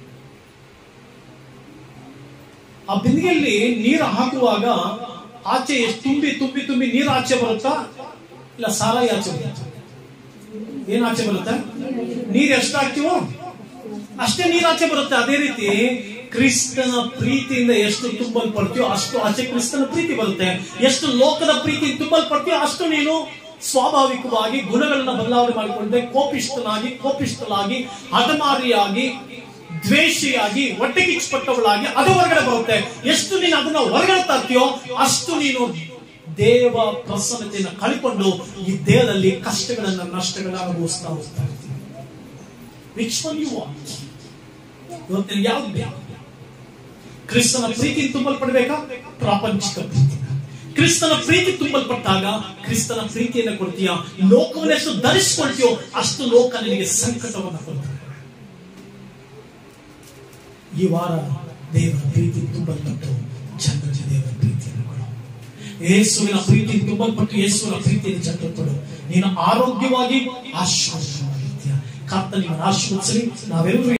ಆ ಬಿಂದಿಗೆಯಲ್ಲಿ ನೀರು ಹಾಕುವಾಗ ಆಚೆ ಎಷ್ಟು ತುಂಬಿ ತುಂಬಿ ತುಂಬಿ ನೀರು ಆಚೆ ಬರುತ್ತಾ ಇಲ್ಲ ಸಾರಾಯಿ ಆಚೆ ಬರುತ್ತಾ ಏನ್ ಆಚೆ ಬರುತ್ತೆ ನೀರು ಎಷ್ಟು ಹಾಕ್ತೀವೋ ಅಷ್ಟೇ ನೀರು ಆಚೆ ಬರುತ್ತೆ ಅದೇ ರೀತಿ ಕ್ರಿಸ್ತನ ಪ್ರೀತಿಯಿಂದ ಎಷ್ಟು ತುಂಬಲ್ಪಡ್ತೀಯೋ ಅಷ್ಟು ಆಚೆ ಕ್ರಿಸ್ತನ ಪ್ರೀತಿ ಬರುತ್ತೆ ಎಷ್ಟು ಲೋಕದ ಪ್ರೀತಿ ತುಂಬಲ್ಪಡ್ತೀಯೋ ಅಷ್ಟು ನೀನು ಸ್ವಾಭಾವಿಕವಾಗಿ ಗುಣಗಳನ್ನ ಬದಲಾವಣೆ ಮಾಡಿಕೊಂಡೆ ಕೋಪಿಷ್ಟನಾಗಿ ಕೋಪಿಷ್ಟಲಾಗಿ ಹಠಮಾರಿಯಾಗಿ ದ್ವೇಷಿಯಾಗಿ ಹೊಟ್ಟೆ ಕಿಚ್ಚುಪಟ್ಟವಳಾಗಿ ಅದು ಹೊರಗಡೆ ಬರುತ್ತೆ ಎಷ್ಟು ನೀನು ಅದನ್ನ ಹೊರಗಡೆ ತರ್ತೀಯೋ ಅಷ್ಟು ನೀನು ದೇವ ಪ್ರಸನ್ನತೆಯನ್ನು ಕಳ್ಕೊಂಡು ಈ ದೇಹದಲ್ಲಿ ಕಷ್ಟಗಳನ್ನ ನಷ್ಟಗಳನ್ನ ಅನುಭವಿಸ್ತಾ ಹೋಗ್ತಾ ಇರ್ತೀವಿ ವಿಚ್ ಒನ್ ಯು ವಾಂಟ್ ಇವತ್ತಿನ ಯಾವ್ದು ಬೇಕು ಕ್ರಿಸ್ತನ ಪ್ರೀತಿ ತುಂಬಲ್ಪಡಬೇಕಾ ಪ್ರಾಪಂಚಿಕ ಪ್ರೀತಿ ಕ್ರಿಸ್ತನ ಪ್ರೀತಿ ತುಂಬಲ್ಪಟ್ಟಾಗ ಕ್ರಿಸ್ತನ ಪ್ರೀತಿಯನ್ನು ಕೊಡ್ತೀಯ ಲೋಕವನ್ನು ಎಷ್ಟು ಧರಿಸ್ಕೊಳ್ತೀಯೋ ಅಷ್ಟು ಲೋಕ ನಿನಗೆ ಸಂಕಟವನ್ನು ಕೊಡ್ತಾರೆ ಈ ವಾರ ದೇವರ ಪ್ರೀತಿ ತುಂಬಲ್ಪಟ್ಟು ಜನರಿಗೆ ದೇವರ ಪ್ರೀತಿಯನ್ನು ಕೊಡು ಯೇಸುವಿನ ಪ್ರೀತಿ ತುಂಬಲ್ಪಟ್ಟು ಯೇಸುವಿನ ಪ್ರೀತಿಯನ್ನು ಜನರು ಕೊಡು ನೀನು ಆರೋಗ್ಯವಾಗಿ ಆಶೀರ್ವಾದವಾಗಿರ್ತೀಯ ಕರ್ತ ನಿಮ್ಮನ್ನು ಆಶೀರ್ವದಿಸಲಿ ನಾವೆಲ್ಲರೂ